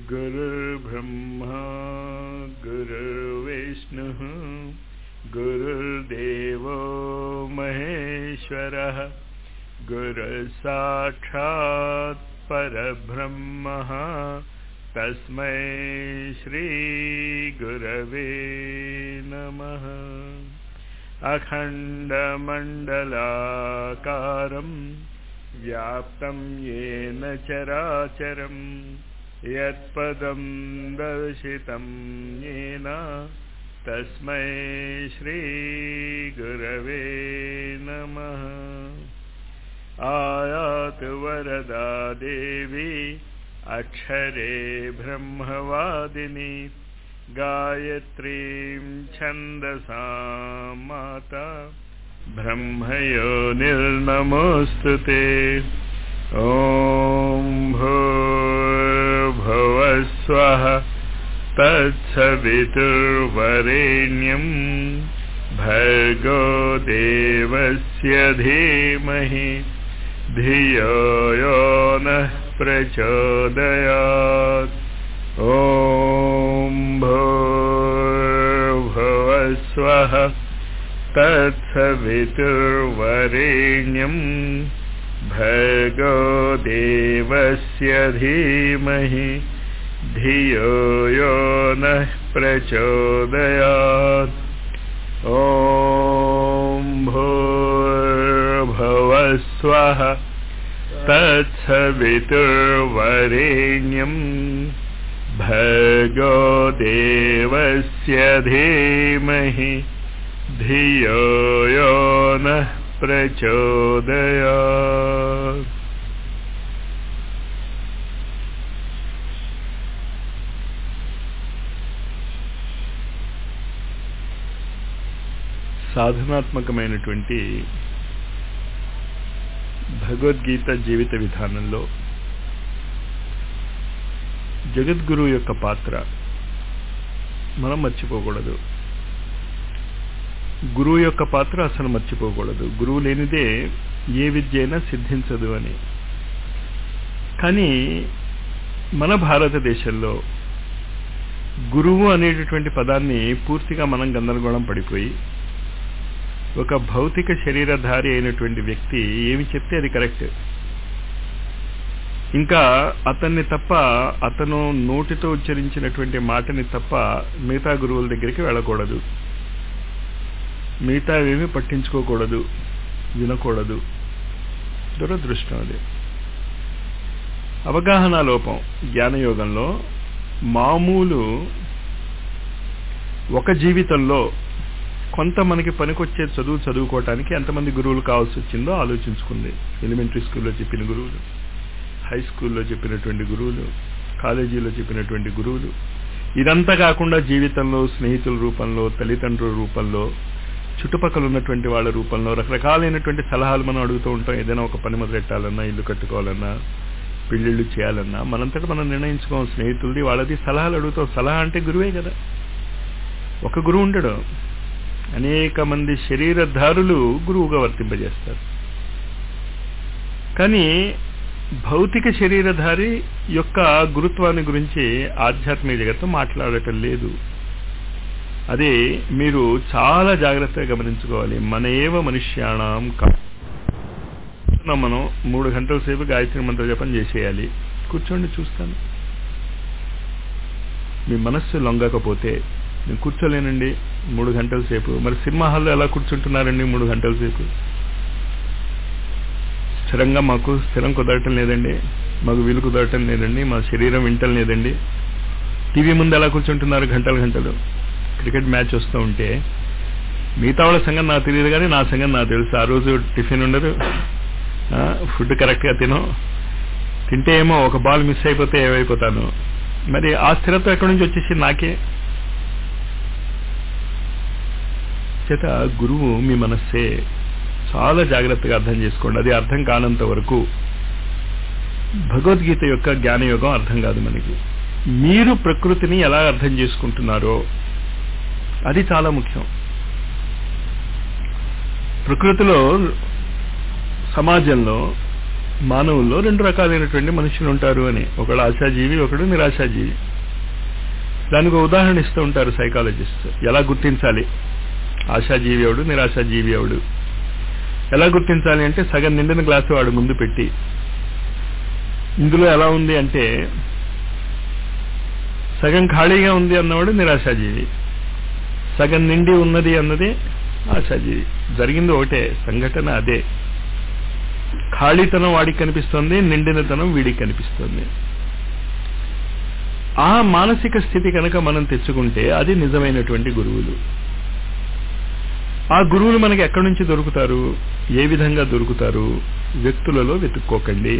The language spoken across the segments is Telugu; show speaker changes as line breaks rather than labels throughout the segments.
गुरुर्ब्रह्मा गुरुर्विष्णुः गुरुर्देवो महेश्वरः गुरुसाक्षात् परब्रह्मः तस्मै श्रीगुरवे नमः अखण्डमण्डलाकारम् व्याप्तं येन चराचरम् यत्पदं दर्शितं येन तस्मै श्रीगुरवे नमः आयातु वरदा देवी अक्षरे ब्रह्मवादिनी गायत्रीं छन्दसा माता ब्रह्मयो निर्नमोऽस्तु ते ॐ भूर्भुवस्वः तत्सवितुर्वरेण्यम् भर्गो देवस्य धीमहि धियो यो नः प्रचोदयात् ॐ भूर्भुवस्वः तत्सवितुर्वरेण्यम् भर्गो देवस्य धीमहि धियो यो नः प्रचोदयात् ॐ भूर्भुवस्वः तत्सवितुर्वरेण्यम् भर्गो देवस्य धीमहि धियो यो नः प्रचोदयात् సాధనాత్మకమైనటువంటి భగవద్గీత జీవిత విధానంలో జగద్గురు యొక్క పాత్ర మనం మర్చిపోకూడదు గురువు యొక్క పాత్ర అసలు మర్చిపోకూడదు గురువు లేనిదే ఏ విద్య అయినా సిద్ధించదు అని కానీ మన భారతదేశంలో గురువు అనేటటువంటి పదాన్ని పూర్తిగా మనం గందరగోళం పడిపోయి ఒక భౌతిక శరీరధారి అయినటువంటి వ్యక్తి ఏమి చెప్తే అది కరెక్ట్ ఇంకా అతన్ని తప్ప అతను నోటితో ఉచ్చరించినటువంటి మాటని తప్ప మిగతా గురువుల దగ్గరికి వెళ్ళకూడదు మిగతా ఏమీ పట్టించుకోకూడదు వినకూడదు దురదృష్టం అది అవగాహన లోపం జ్ఞానయోగంలో మామూలు ఒక జీవితంలో కొంత మనకి పనికొచ్చే చదువు చదువుకోవటానికి ఎంతమంది గురువులు కావాల్సి వచ్చిందో ఆలోచించుకుంది ఎలిమెంటరీ స్కూల్లో చెప్పిన గురువులు హై స్కూల్లో చెప్పినటువంటి గురువులు కాలేజీలో చెప్పినటువంటి గురువులు ఇదంతా కాకుండా జీవితంలో స్నేహితుల రూపంలో తల్లిదండ్రుల రూపంలో చుట్టుపక్కల ఉన్నటువంటి వాళ్ళ రూపంలో రకరకాలైనటువంటి సలహాలు మనం అడుగుతూ ఉంటాం ఏదైనా ఒక పని మొదలెట్టాలన్నా ఇల్లు కట్టుకోవాలన్నా పెళ్ళిళ్ళు చేయాలన్నా మనంతటా మనం నిర్ణయించుకోం స్నేహితులది వాళ్ళది సలహాలు అడుగుతాం సలహా అంటే గురువే కదా ఒక గురువు ఉండడు అనేక మంది శరీరధారులు గురువుగా వర్తింపజేస్తారు కానీ భౌతిక శరీరధారి యొక్క గురుత్వాన్ని గురించి ఆధ్యాత్మిక జగత్తు మాట్లాడటం లేదు అదే మీరు చాలా జాగ్రత్తగా గమనించుకోవాలి మన ఏవ మనుష్యాణం మనం మూడు గంటల సేపు గాయత్రి మంత్ర జపం చేసేయాలి కూర్చోండి చూస్తాను మీ మనస్సు లొంగకపోతే నేను కూర్చోలేనండి మూడు గంటల సేపు మరి సినిమా హాల్లో ఎలా కూర్చుంటున్నారండి మూడు గంటల సేపు స్థిరంగా మాకు స్థిరం కుదరటం లేదండి మాకు వీలు కుదరటం లేదండి మా శరీరం వింటం లేదండి టీవీ ముందు ఎలా కూర్చుంటున్నారు గంటలు గంటలు క్రికెట్ మ్యాచ్ వస్తూ ఉంటే మిగతా వాళ్ళ సంగతి నాకు తెలియదు కానీ నా సంగతి నాకు తెలుసు ఆ రోజు టిఫిన్ ఉండదు ఫుడ్ కరెక్ట్గా తినో తింటే ఏమో ఒక బాల్ మిస్ అయిపోతే ఏమైపోతాను మరి ఆ స్థిరత్వం ఎక్కడి నుంచి వచ్చేసి నాకే చేత గురువు మీ మనస్సే చాలా జాగ్రత్తగా అర్థం చేసుకోండి అది అర్థం కానంత వరకు భగవద్గీత యొక్క జ్ఞానయోగం అర్థం కాదు మనకి మీరు ప్రకృతిని ఎలా అర్థం చేసుకుంటున్నారో అది చాలా ముఖ్యం ప్రకృతిలో సమాజంలో మానవుల్లో రెండు రకాలైనటువంటి మనుషులు ఉంటారు అని ఒకడు ఆశాజీవి ఒకడు నిరాశాజీవి దానికి ఒక ఉదాహరణ ఇస్తూ ఉంటారు సైకాలజిస్ట్ ఎలా గుర్తించాలి ఆశాజీవి ఎవడు నిరాశాజీవి ఎవడు ఎలా గుర్తించాలి అంటే సగం నిండిన గ్లాసు వాడు ముందు పెట్టి ఇందులో ఎలా ఉంది అంటే సగం ఖాళీగా ఉంది అన్నవాడు నిరాశాజీవి సగం నిండి ఉన్నది అన్నది ఆశాజీవి జరిగింది ఒకటే సంఘటన అదే ఖాళీతనం వాడికి కనిపిస్తుంది నిండినతనం వీడికి కనిపిస్తుంది ఆ మానసిక స్థితి కనుక మనం తెచ్చుకుంటే అది నిజమైనటువంటి గురువులు ఆ గురువులు మనకి ఎక్కడి నుంచి దొరుకుతారు ఏ విధంగా దొరుకుతారు వ్యక్తులలో వెతుక్కోకండి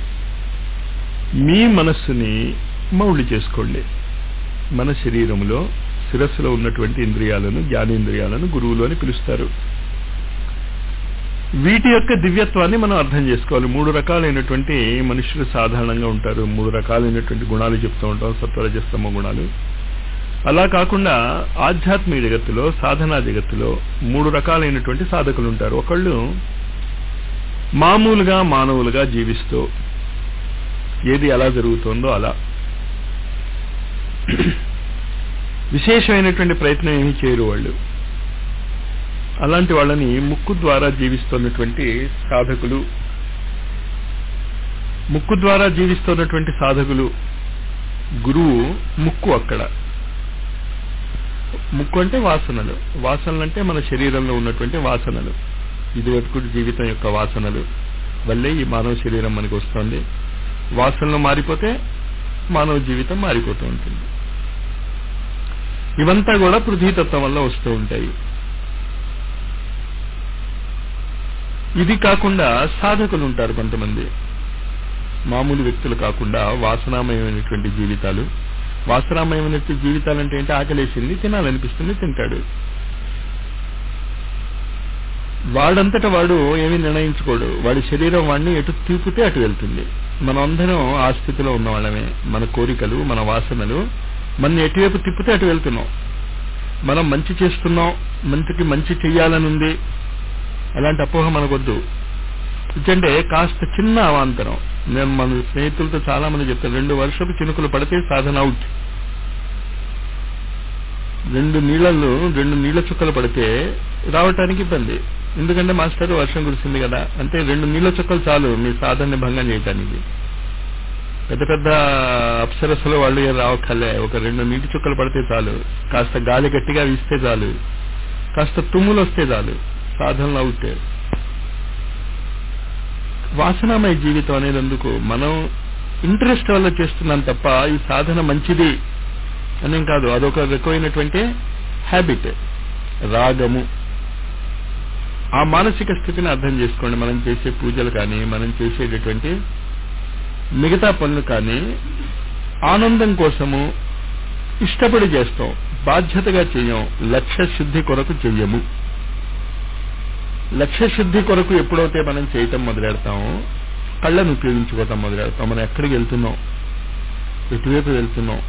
మీ మనస్సుని మౌళి చేసుకోండి మన శరీరంలో శిరస్సులో ఉన్నటువంటి ఇంద్రియాలను జ్ఞానేంద్రియాలను గురువులు అని పిలుస్తారు వీటి యొక్క దివ్యత్వాన్ని మనం అర్థం చేసుకోవాలి మూడు రకాలైనటువంటి మనుషులు సాధారణంగా ఉంటారు మూడు రకాలైనటువంటి గుణాలు చెప్తూ ఉంటాం సత్వరజస్తమ గుణాలు అలా కాకుండా ఆధ్యాత్మిక జగత్తులో సాధనా జగత్తులో మూడు రకాలైనటువంటి సాధకులు ఉంటారు ఒకళ్ళు మామూలుగా మానవులుగా జీవిస్తూ ఏది ఎలా జరుగుతుందో అలా విశేషమైనటువంటి ప్రయత్నం ఏమీ చేయరు వాళ్ళు అలాంటి వాళ్ళని ముక్కు ద్వారా జీవిస్తున్నటువంటి సాధకులు ముక్కు ద్వారా జీవిస్తున్నటువంటి సాధకులు గురువు ముక్కు అక్కడ ముక్కు అంటే వాసనలు వాసనలు అంటే మన శరీరంలో ఉన్నటువంటి వాసనలు ఇది వరకు జీవితం యొక్క వాసనలు వల్లే ఈ మానవ శరీరం మనకు వస్తుంది వాసనలు మారిపోతే మానవ జీవితం మారిపోతూ ఉంటుంది ఇవంతా కూడా పృథ్వీతత్వం వల్ల వస్తూ ఉంటాయి ఇది కాకుండా సాధకులు ఉంటారు కొంతమంది మామూలు వ్యక్తులు కాకుండా వాసనామయమైనటువంటి జీవితాలు వాసనామయమైనటువంటి జీవితాలు అంటే ఏంటి ఆకలేసింది తినాలనిపిస్తుంది తింటాడు వాడంతట వాడు ఏమీ నిర్ణయించుకోడు వాడి శరీరం వాడిని ఎటు తీపితే అటు వెళ్తుంది మనం అందరం ఆ స్థితిలో ఉన్న వాళ్ళమే మన కోరికలు మన వాసనలు మన ఎటువైపు తిప్పితే అటు వెళ్తున్నాం మనం మంచి చేస్తున్నాం మంచికి మంచి చెయ్యాలని ఉంది అలాంటి అపోహ మనకొద్దు ఎందుకంటే కాస్త చిన్న అవాంతరం నేను మన స్నేహితులతో చాలా మంది చెప్తాను రెండు వర్షపు చినుకులు పడితే సాధన అవుట్ రెండు నీళ్ళల్లో రెండు నీళ్ల చుక్కలు పడితే రావటానికి ఇబ్బంది ఎందుకంటే మాస్టర్ వర్షం కురిసింది కదా అంటే రెండు నీళ్ల చుక్కలు చాలు మీ సాధనని భంగం చేయటానికి పెద్ద పెద్ద అప్సరస్సులు వాళ్ళు ఏం రావక్కర్లే ఒక రెండు నీటి చుక్కలు పడితే చాలు కాస్త గాలి గట్టిగా వీస్తే చాలు కాస్త తుమ్ములు వస్తే చాలు సాధనలు అవుతే వాసనామయ జీవితం అనేది ఎందుకు మనం ఇంట్రెస్ట్ వల్ల చేస్తున్నాం తప్ప ఈ సాధన మంచిది అనేం కాదు అదొక రకమైనటువంటి హ్యాబిట్ రాగము ఆ మానసిక స్థితిని అర్థం చేసుకోండి మనం చేసే పూజలు కానీ మనం చేసేటటువంటి మిగతా పనులు కానీ ఆనందం కోసము ఇష్టపడి చేస్తాం బాధ్యతగా చెయ్యం లక్ష్య శుద్ధి కొరకు చెయ్యము లక్ష్య శుద్ధి కొరకు ఎప్పుడైతే మనం చేయటం మొదలెడతామో కళ్ళను ఉపయోగించుకోవటం మొదలెడతాం మనం ఎక్కడికి వెళ్తున్నాం ఎటువైపు వెళ్తున్నాం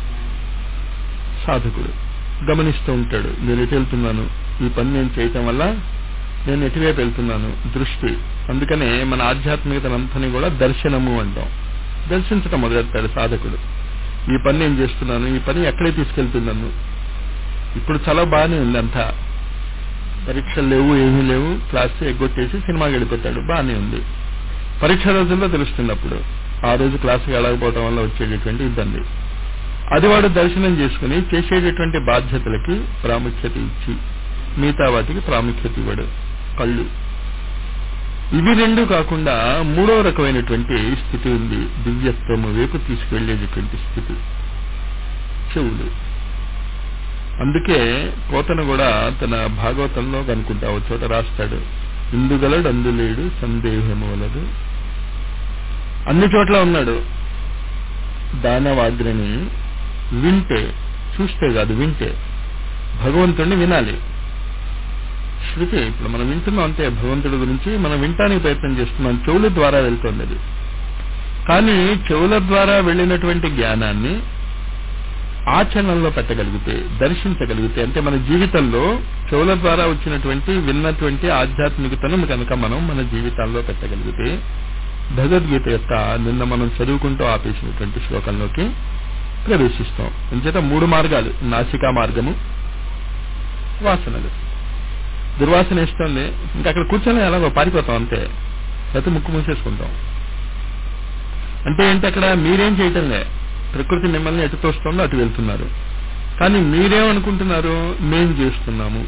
సాధకుడు గమనిస్తూ ఉంటాడు నేను ఎటు వెళ్తున్నాను ఈ పని నేను చేయటం వల్ల నేను ఎటువైపు వెళ్తున్నాను దృష్టి అందుకనే మన ఆధ్యాత్మికతనంతని కూడా దర్శనము అంటాం దర్శించటం మొదలెడతాడు సాధకుడు ఈ పని నేను చేస్తున్నాను ఈ పని ఎక్కడే తీసుకెళ్తున్నాను ఇప్పుడు చాలా బాగానే ఉంది అంతా పరీక్షలు లేవు ఏమీ లేవు క్లాస్ ఎగ్గొట్టేసి సినిమాకి వెళ్ళిపోతాడు బాగానే ఉంది పరీక్ష రోజుల్లో తెలుస్తుంది అప్పుడు ఆ రోజు క్లాసుకి వెళ్ళకపోవడం వల్ల వచ్చేటటువంటి ఇబ్బంది అది వాడు దర్శనం చేసుకుని చేసేటటువంటి బాధ్యతలకి ప్రాముఖ్యత ఇచ్చి మిగతా వాటికి ప్రాముఖ్యత ఇవ్వడు కళ్ళు ఇవి రెండు కాకుండా మూడో రకమైనటువంటి స్థితి ఉంది దివ్యత్వము వైపు తీసుకువెళ్లేటటువంటి స్థితి చెవులు అందుకే పోతన కూడా తన భాగవతంలో కనుకుంటా ఒక చోట రాస్తాడు ఇందుగలడు అందులేడు సందేహము వలదు అన్ని చోట్ల ఉన్నాడు దానవాగ్రని వింటే చూస్తే కాదు వింటే భగవంతుడిని వినాలి శృతి ఇప్పుడు మనం వింటున్నాం అంతే భగవంతుడి గురించి మనం వింటానికి ప్రయత్నం చేస్తున్నాం చెవుల ద్వారా వెళ్తుంది అది కానీ చెవుల ద్వారా వెళ్ళినటువంటి జ్ఞానాన్ని ఆచరణలో పెట్టగలిగితే దర్శించగలిగితే అంటే మన జీవితంలో చెవుల ద్వారా వచ్చినటువంటి విన్నటువంటి ఆధ్యాత్మికతను కనుక మనం మన జీవితాల్లో పెట్టగలిగితే భగవద్గీత యొక్క నిన్న మనం చదువుకుంటూ ఆపేసినటువంటి శ్లోకంలోకి ప్రవేశిస్తాం అంచేత మూడు మార్గాలు నాసికా మార్గము వాసనలు దుర్వాసన ఇస్తుంది ఇంకా అక్కడ కూర్చొని ఎలాగో పారిపోతాం అంతే లేకపోతే ముక్కు మూసేసుకుంటాం అంటే ఏంటి అక్కడ మీరేం చేయటంలే ప్రకృతి మిమ్మల్ని ఎటు తోస్తుందో అటు వెళ్తున్నారు కానీ మీరేమనుకుంటున్నారు మేం చేస్తున్నాము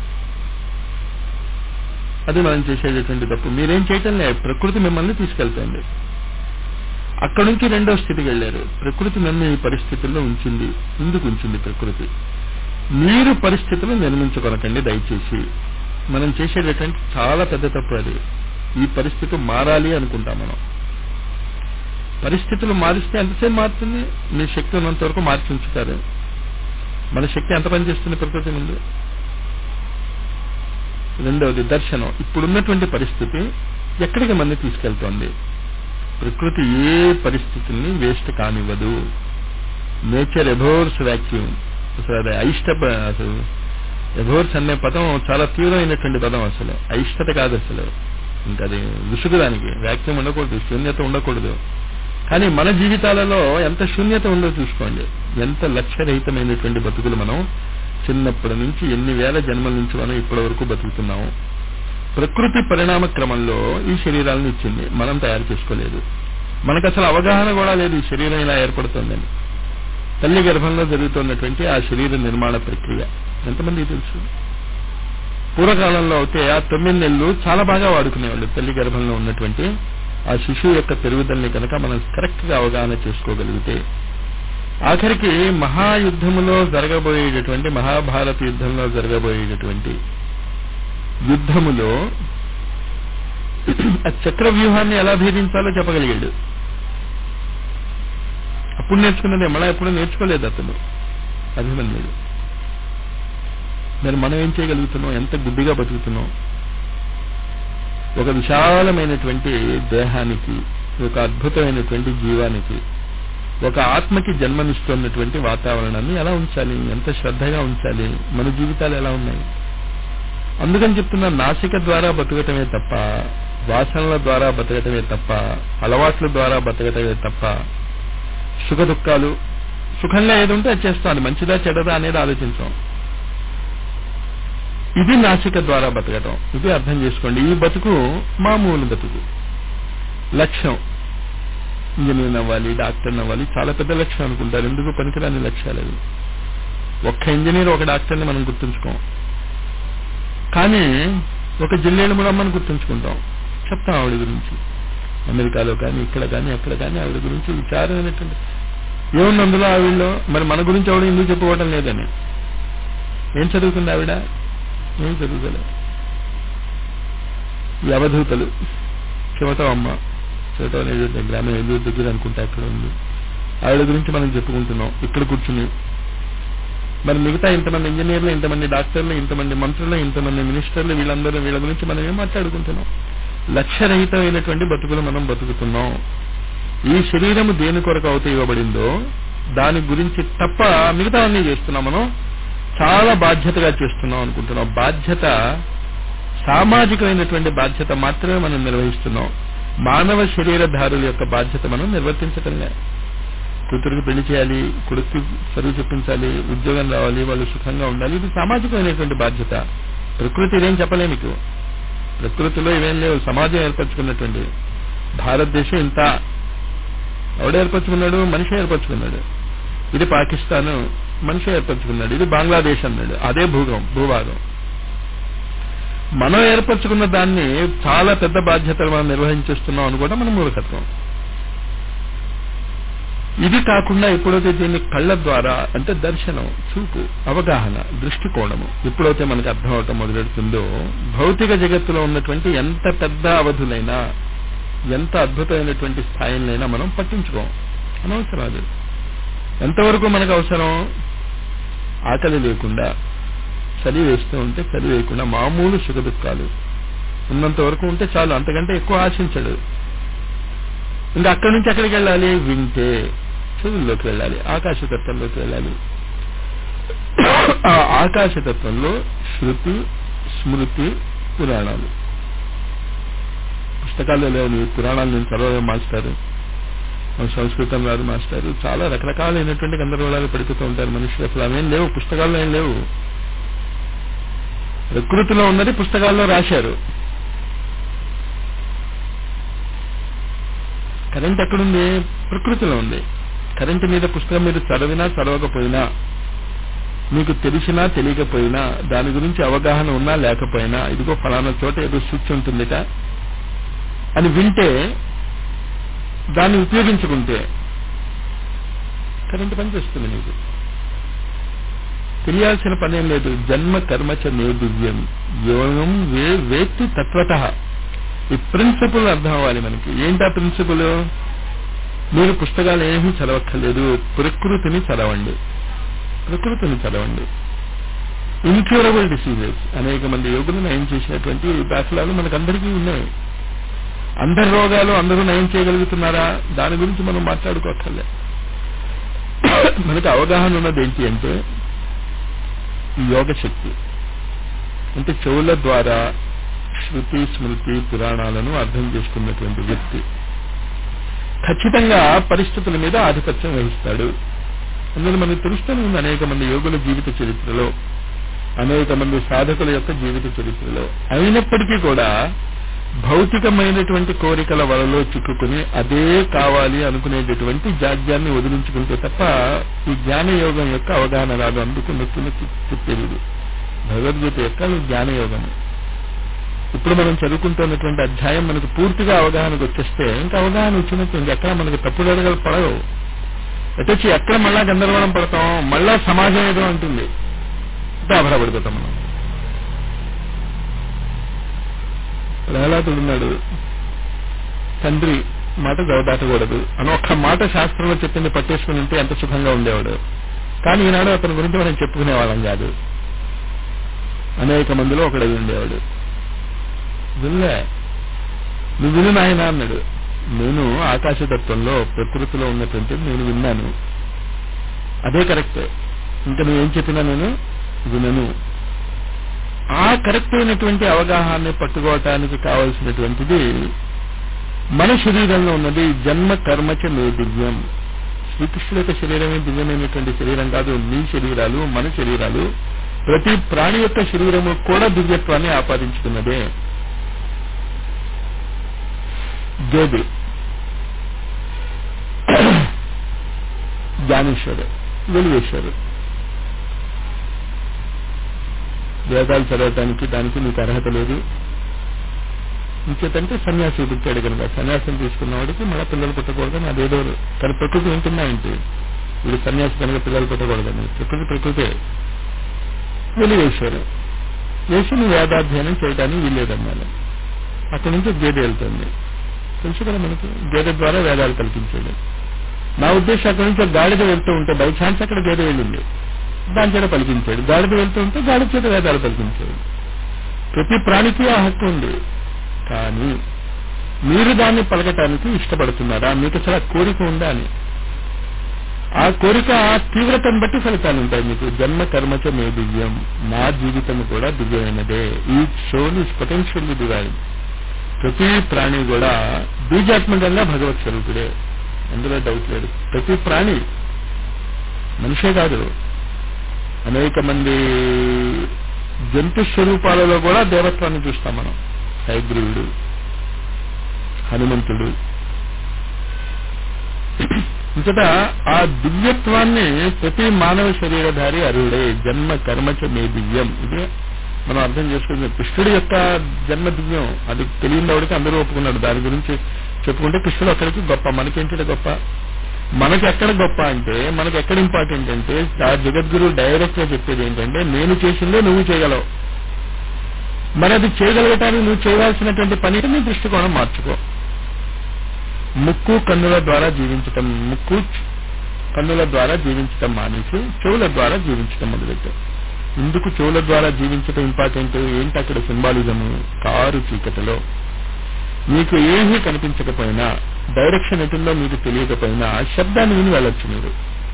అది మనం చేసేటటువంటి తప్పు మీరేం చేయటం లేదు ప్రకృతి మిమ్మల్ని తీసుకెళ్తుంది అక్కడి నుంచి రెండో స్థితికి వెళ్ళారు ప్రకృతి నన్ను ఈ పరిస్థితుల్లో ఉంచింది ఎందుకు ఉంచింది ప్రకృతి మీరు పరిస్థితులు నిర్మించుకొనకండి దయచేసి మనం చేసేటటువంటి చాలా పెద్ద తప్పు అది ఈ పరిస్థితి మారాలి అనుకుంటాం మనం పరిస్థితులు మారిస్తే ఎంతసేపు మారుతుంది మీ శక్తి ఉన్నంత వరకు మార్చి ఉంచుతారు మన శక్తి ఎంత పనిచేస్తుంది ప్రకృతి ముందు రెండవది దర్శనం ఇప్పుడున్నటువంటి పరిస్థితి ఎక్కడికి మంది తీసుకెళ్తోంది ప్రకృతి ఏ పరిస్థితుల్ని వేస్ట్ కానివ్వదు నేచర్ ఎబోర్స్ వ్యాక్యూమ్ అసలు అది అయిష్ట ప- అసలు ఎబోర్స్ అనే పదం చాలా తీవ్రమైనటువంటి పదం అసలు అయిష్టత కాదు అసలు ఇంకా అది విసుగు దానికి వ్యాక్యూమ్ ఉండకూడదు శూన్యత ఉండకూడదు కానీ మన జీవితాలలో ఎంత శూన్యత ఉందో చూసుకోండి ఎంత లక్ష్యరహితమైనటువంటి బతుకులు మనం చిన్నప్పటి నుంచి ఎన్ని వేల జన్మల నుంచి మనం ఇప్పటి వరకు బతుకుతున్నాము ప్రకృతి పరిణామ క్రమంలో ఈ శరీరాలను ఇచ్చింది మనం తయారు చేసుకోలేదు మనకు అసలు అవగాహన కూడా లేదు ఈ శరీరం ఇలా ఏర్పడుతుందని తల్లి గర్భంలో జరుగుతున్నటువంటి ఆ శరీర నిర్మాణ ప్రక్రియ ఎంతమందికి తెలుసు పూర్వకాలంలో అయితే ఆ తొమ్మిది నెలలు చాలా బాగా వాడుకునేవాళ్ళు తల్లి గర్భంలో ఉన్నటువంటి ఆ శిశువు యొక్క పెరుగుదలని కనుక మనం కరెక్ట్ గా అవగాహన చేసుకోగలిగితే ఆఖరికి మహాయుద్ధములో జరగబోయేటటువంటి మహాభారత యుద్ధంలో జరగబోయేటటువంటి యుద్ధములో ఆ చక్ర వ్యూహాన్ని ఎలా భేదించాలో చెప్పగలిగాడు అప్పుడు నేర్చుకున్నదే మళ్ళా ఎప్పుడు నేర్చుకోలేదు అతను అభిమన్యుడు మరి మనం ఏం చేయగలుగుతున్నాం ఎంత గుడ్డిగా బతుకుతున్నాం ఒక విశాలమైనటువంటి దేహానికి ఒక అద్భుతమైనటువంటి జీవానికి ఒక ఆత్మకి జన్మనిస్తున్నటువంటి వాతావరణాన్ని ఎలా ఉంచాలి ఎంత శ్రద్ధగా ఉంచాలి మన జీవితాలు ఎలా ఉన్నాయి అందుకని చెప్తున్నా నాసిక ద్వారా బతకటమే తప్ప వాసనల ద్వారా బతకటమే తప్ప అలవాట్ల ద్వారా బతకటమే తప్ప సుఖ దుఃఖాలు సుఖంగా ఏది ఉంటే అది చేస్తాం అది మంచిదా చెడదా అనేది ఆలోచించాం ఇది నాసిక ద్వారా బతకటం ఇది అర్థం చేసుకోండి ఈ బతుకు మామూలు బతుకు లక్ష్యం ఇంజనీర్ అవ్వాలి డాక్టర్ అవ్వాలి చాలా పెద్ద లక్ష్యం అనుకుంటారు ఎందుకు పనికిరాని లక్ష్యాలు అవి ఒక్క ఇంజనీర్ ఒక డాక్టర్ని మనం గుర్తుంచుకోం కానీ ఒక జిల్లేడు ముడమ్మని గుర్తుంచుకుంటాం చెప్తాం ఆవిడ గురించి అమెరికాలో కానీ ఇక్కడ కానీ అక్కడ కానీ ఆవిడ గురించి విచారమైనటువంటి ఏముంది అందులో ఆవిడలో మరి మన గురించి ఆవిడ ఎందుకు చెప్పుకోవటం లేదని ఏం చదువుకుంది ఆవిడ ఏం చదువుకోలేదు ఈ అవధూతలు శివతో అమ్మ శివతో అనేది గ్రామం ఎదురు దగ్గర అనుకుంటా ఎక్కడ ఉంది ఆవిడ గురించి మనం చెప్పుకుంటున్నాం ఇక్కడ కూర్చుని మరి మిగతా ఇంతమంది ఇంజనీర్లు ఇంతమంది డాక్టర్లు ఇంతమంది మంత్రులు ఇంతమంది మినిస్టర్లు వీళ్ళందరూ వీళ్ళ గురించి మనం ఏం మాట్లాడుకుంటున్నాం లక్ష్యరహితమైనటువంటి బతుకులు మనం బతుకుతున్నాం ఈ శరీరము దేని కొరకు అవుతే ఇవ్వబడిందో దాని గురించి తప్ప మిగతా అన్ని చేస్తున్నాం మనం చాలా బాధ్యతగా చేస్తున్నాం అనుకుంటున్నాం బాధ్యత సామాజికమైనటువంటి బాధ్యత మాత్రమే మనం నిర్వహిస్తున్నాం మానవ శరీరధారుల యొక్క బాధ్యత మనం నిర్వర్తించటం లేదు కూతురికి పెళ్లి చేయాలి కొడుకు చదువు చెప్పించాలి ఉద్యోగం రావాలి వాళ్ళు సుఖంగా ఉండాలి ఇది సామాజికమైనటువంటి బాధ్యత ప్రకృతి ఇదేం చెప్పలే మీకు ప్రకృతిలో ఇవేం లేవు సమాజం ఏర్పరచుకున్నటువంటి భారతదేశం ఇంత ఎవడు ఏర్పరచుకున్నాడు మనిషి ఏర్పరచుకున్నాడు ఇది పాకిస్తాన్ మనిషి ఏర్పరచుకున్నాడు ఇది బంగ్లాదేశ్ అన్నాడు అదే భూగం భూభాగం మనం ఏర్పరచుకున్న దాన్ని చాలా పెద్ద బాధ్యతలు మనం నిర్వహించేస్తున్నాం అని కూడా మన మూలకత్వం ఇది కాకుండా ఎప్పుడైతే దీన్ని కళ్ళ ద్వారా అంటే దర్శనం చూపు అవగాహన దృష్టికోణము ఎప్పుడైతే మనకు అర్థం అవటం మొదలెడుతుందో భౌతిక జగత్తులో ఉన్నటువంటి ఎంత పెద్ద అవధులైనా ఎంత అద్భుతమైనటువంటి స్థాయిలైనా మనం పట్టించుకోం అనవసరం అది ఎంతవరకు మనకు అవసరం ఆకలి లేకుండా చలి వేస్తూ ఉంటే చలి వేయకుండా మామూలు సుఖ దుఃఖాలు ఉన్నంత వరకు ఉంటే చాలు అంతకంటే ఎక్కువ ఆశించడు ఇంకా అక్కడి నుంచి ఎక్కడికి వెళ్ళాలి వింటే చెవుల్లోకి వెళ్ళాలి ఆకాశతత్వంలోకి వెళ్ళాలి ఆ ఆకాశతత్వంలో శృతి స్మృతి పురాణాలు
పుస్తకాలు లేవు పురాణాలు నేను చదవలేము మాస్టారు మన సంస్కృతం రాదు మాస్టారు చాలా రకరకాలైనటువంటి గందరగోళాలు పడిపోతూ ఉంటారు మనుషులు అసలు అవేం లేవు పుస్తకాల్లో ఏం లేవు ప్రకృతిలో ఉన్నది పుస్తకాల్లో రాశారు కరెంట్ ఎక్కడుంది ప్రకృతిలో ఉంది కరెంట్ మీద పుస్తకం మీరు చదివినా చదవకపోయినా మీకు తెలిసినా తెలియకపోయినా దాని గురించి అవగాహన ఉన్నా లేకపోయినా ఇదిగో ఫలానా చోట ఏదో స్విచ్ ఉంటుందిట అని వింటే దాన్ని ఉపయోగించుకుంటే కరెంట్ పనిచేస్తుంది మీకు తెలియాల్సిన పనేం లేదు జన్మ కర్మచ నేదివ్యం యోగం వే వేత్తి తత్వత ఈ ప్రిన్సిపల్ అర్థం అవ్వాలి మనకి ఏంటా ప్రిన్సిపల్ మీరు పుస్తకాలు ఏమీ చదవక్కర్లేదు ప్రకృతిని చదవండి ప్రకృతిని చదవండి ఇన్క్యూరబుల్ డిసీజెస్ అనేక మంది యోగులు నయం చేసినటువంటి దాఖలాలు మనకందరికీ ఉన్నాయి అందరి రోగాలు అందరూ నయం చేయగలుగుతున్నారా దాని గురించి మనం మాట్లాడుకోక్కర్లే మనకు అవగాహన ఉన్నది ఏంటి అంటే యోగ శక్తి అంటే చెవుల ద్వారా శృతి స్మృతి పురాణాలను అర్థం చేసుకున్నటువంటి వ్యక్తి ఖచ్చితంగా పరిస్థితుల మీద ఆధిపత్యం వహిస్తాడు అందులో మనకు తెలుస్తూనే ఉంది అనేక మంది యోగుల జీవిత చరిత్రలో అనేక మంది సాధకుల యొక్క జీవిత చరిత్రలో అయినప్పటికీ కూడా భౌతికమైనటువంటి కోరికల వలలో చిక్కుకుని అదే కావాలి అనుకునేటటువంటి జాడ్యాన్ని వదిలించుకుంటే తప్ప ఈ జ్ఞాన యోగం యొక్క అవగాహన రాదు అందుకు నొక్కి నొక్కి చెప్పేది భగవద్గీత యొక్క జ్ఞాన యోగం ఇప్పుడు మనం చదువుకుంటున్నటువంటి అధ్యాయం మనకు పూర్తిగా అవగాహనకు వచ్చేస్తే ఇంకా అవగాహన వచ్చినట్టు ఇంకెక్కడ మనకు తప్పుడు అడగలు పడవు ఎటొచ్చి ఎక్కడ మళ్ళా గందరగోళం పడతాం మళ్ళా సమాజం ఏదో ఉంటుంది దాభరపడిపోతాం మనం ప్రహ్లాదుడు ఉన్నాడు తండ్రి మాట దాటకూడదు అని ఒక్క మాట శాస్త్రంలో చెప్పింది పట్టేసుకుని ఉంటే ఎంత సుఖంగా ఉండేవాడు కానీ ఈనాడు అతని గురించి మనం చెప్పుకునేవాళ్ళం కాదు అనేక మందిలో ఒకడు ఉండేవాడు వినలే నువ్వు విను నాయన అన్నాడు నేను ఆకాశతత్వంలో ప్రకృతిలో ఉన్నటువంటి నేను విన్నాను అదే కరెక్ట్ ఇంకా నువ్వేం చెప్పినా నేను వినను ఆ కరెక్ట్ అయినటువంటి అవగాహాన్ని పట్టుకోవటానికి కావలసినటువంటిది మన శరీరంలో ఉన్నది జన్మ కర్మచ మే దివ్యం శ్రీకృష్ణుల యొక్క శరీరమే దివ్యమైనటువంటి శరీరం కాదు నీ శరీరాలు మన శరీరాలు ప్రతి ప్రాణి యొక్క శరీరము కూడా దివ్యత్వాన్ని ఆపాదించుకున్నదే గేది జ్ఞానేశ్వరు వెలివేశ్వరు వేదాలు చదవటానికి దానికి నీకు అర్హత లేదు ఇంకేతంటే సన్యాసి పుట్టాడు కనుక సన్యాసం తీసుకున్న వాడికి మళ్ళీ పిల్లలు పుట్టకూడదని అదేదో తన ప్రకృతి వింటున్నాయంటే వీడు సన్యాసి కనుక పిల్లలు పుట్టకూడదని ప్రకృతి ప్రకృతే వెలివేశారు వేసి నువ్వు వేదాధ్యయనం చేయడానికి వీల్లేదన్నాను అక్కడి నుంచి గేదె వెళ్తుంది తెలుసు కదా మనకి గేదె ద్వారా వేదాలు కల్పించాడు నా ఉద్దేశం అక్కడి నుంచి గాడిద వెళ్తూ ఉంటే బై ఛాన్స్ అక్కడ గేదె వెళ్ళింది దాని చేత పలికించాడు గాడిద వెళ్తూ ఉంటే గాడి చేత వేదాలు పలికించాడు ప్రతి ప్రాణికి ఆ హక్కు ఉంది కానీ మీరు దాన్ని పలకటానికి ఇష్టపడుతున్నారా మీకు అసలు ఆ కోరిక ఉందా అని ఆ కోరిక తీవ్రతను బట్టి ఫలితాలు ఉంటాయి మీకు జన్మ కర్మచ మే దివ్యం నా జీవితం కూడా దివ్యమైనదే ఈ షోన్ ఇస్ పొటెన్షియల్లీ డివైన్ ప్రతి ప్రాణి కూడా బీజాత్మకంగా భగవత్ స్వరూపుడే అందులో డౌట్ లేదు ప్రతి ప్రాణి మనిషే కాదు అనేక మంది జంతు స్వరూపాలలో కూడా దేవత్వాన్ని చూస్తాం మనం హైగ్రీవుడు హనుమంతుడు ఇంతట ఆ దివ్యత్వాన్ని ప్రతి మానవ శరీరధారి అరుడే జన్మ కర్మచ మే దివ్యం ఇది మనం అర్థం చేసుకుంది కృష్ణుడి యొక్క జన్మ దివ్యం అది తెలియనివాడికి అందరూ ఒప్పుకున్నాడు దాని గురించి చెప్పుకుంటే కృష్ణుడు అక్కడికి గొప్ప మనకేంటి గొప్ప మనకి ఎక్కడ గొప్ప అంటే మనకి ఎక్కడ ఇంపార్టెంట్ అంటే ఆ జగద్గురు డైరెక్ట్ గా చెప్పేది ఏంటంటే నేను చేసిందే నువ్వు చేయగలవు మరి అది చేయగలగటానికి నువ్వు చేయవలసినటువంటి పని నీ దృష్టికోణం మార్చుకో ముక్కు కన్నుల ద్వారా జీవించటం ముక్కు కన్నుల ద్వారా జీవించటం మానేసి చెవుల ద్వారా జీవించటం మొదలెట్టు ఎందుకు చెవుల ద్వారా జీవించటం ఇంపార్టెంట్ ఏంటి అక్కడ సింబాలిజము కారు చీకటిలో మీకు ఏమీ కనిపించకపోయినా డైరెక్షన్ ఎటుందో మీకు తెలియకపోయినా శబ్దాన్ని విని వెళ్ళొచ్చు మీరు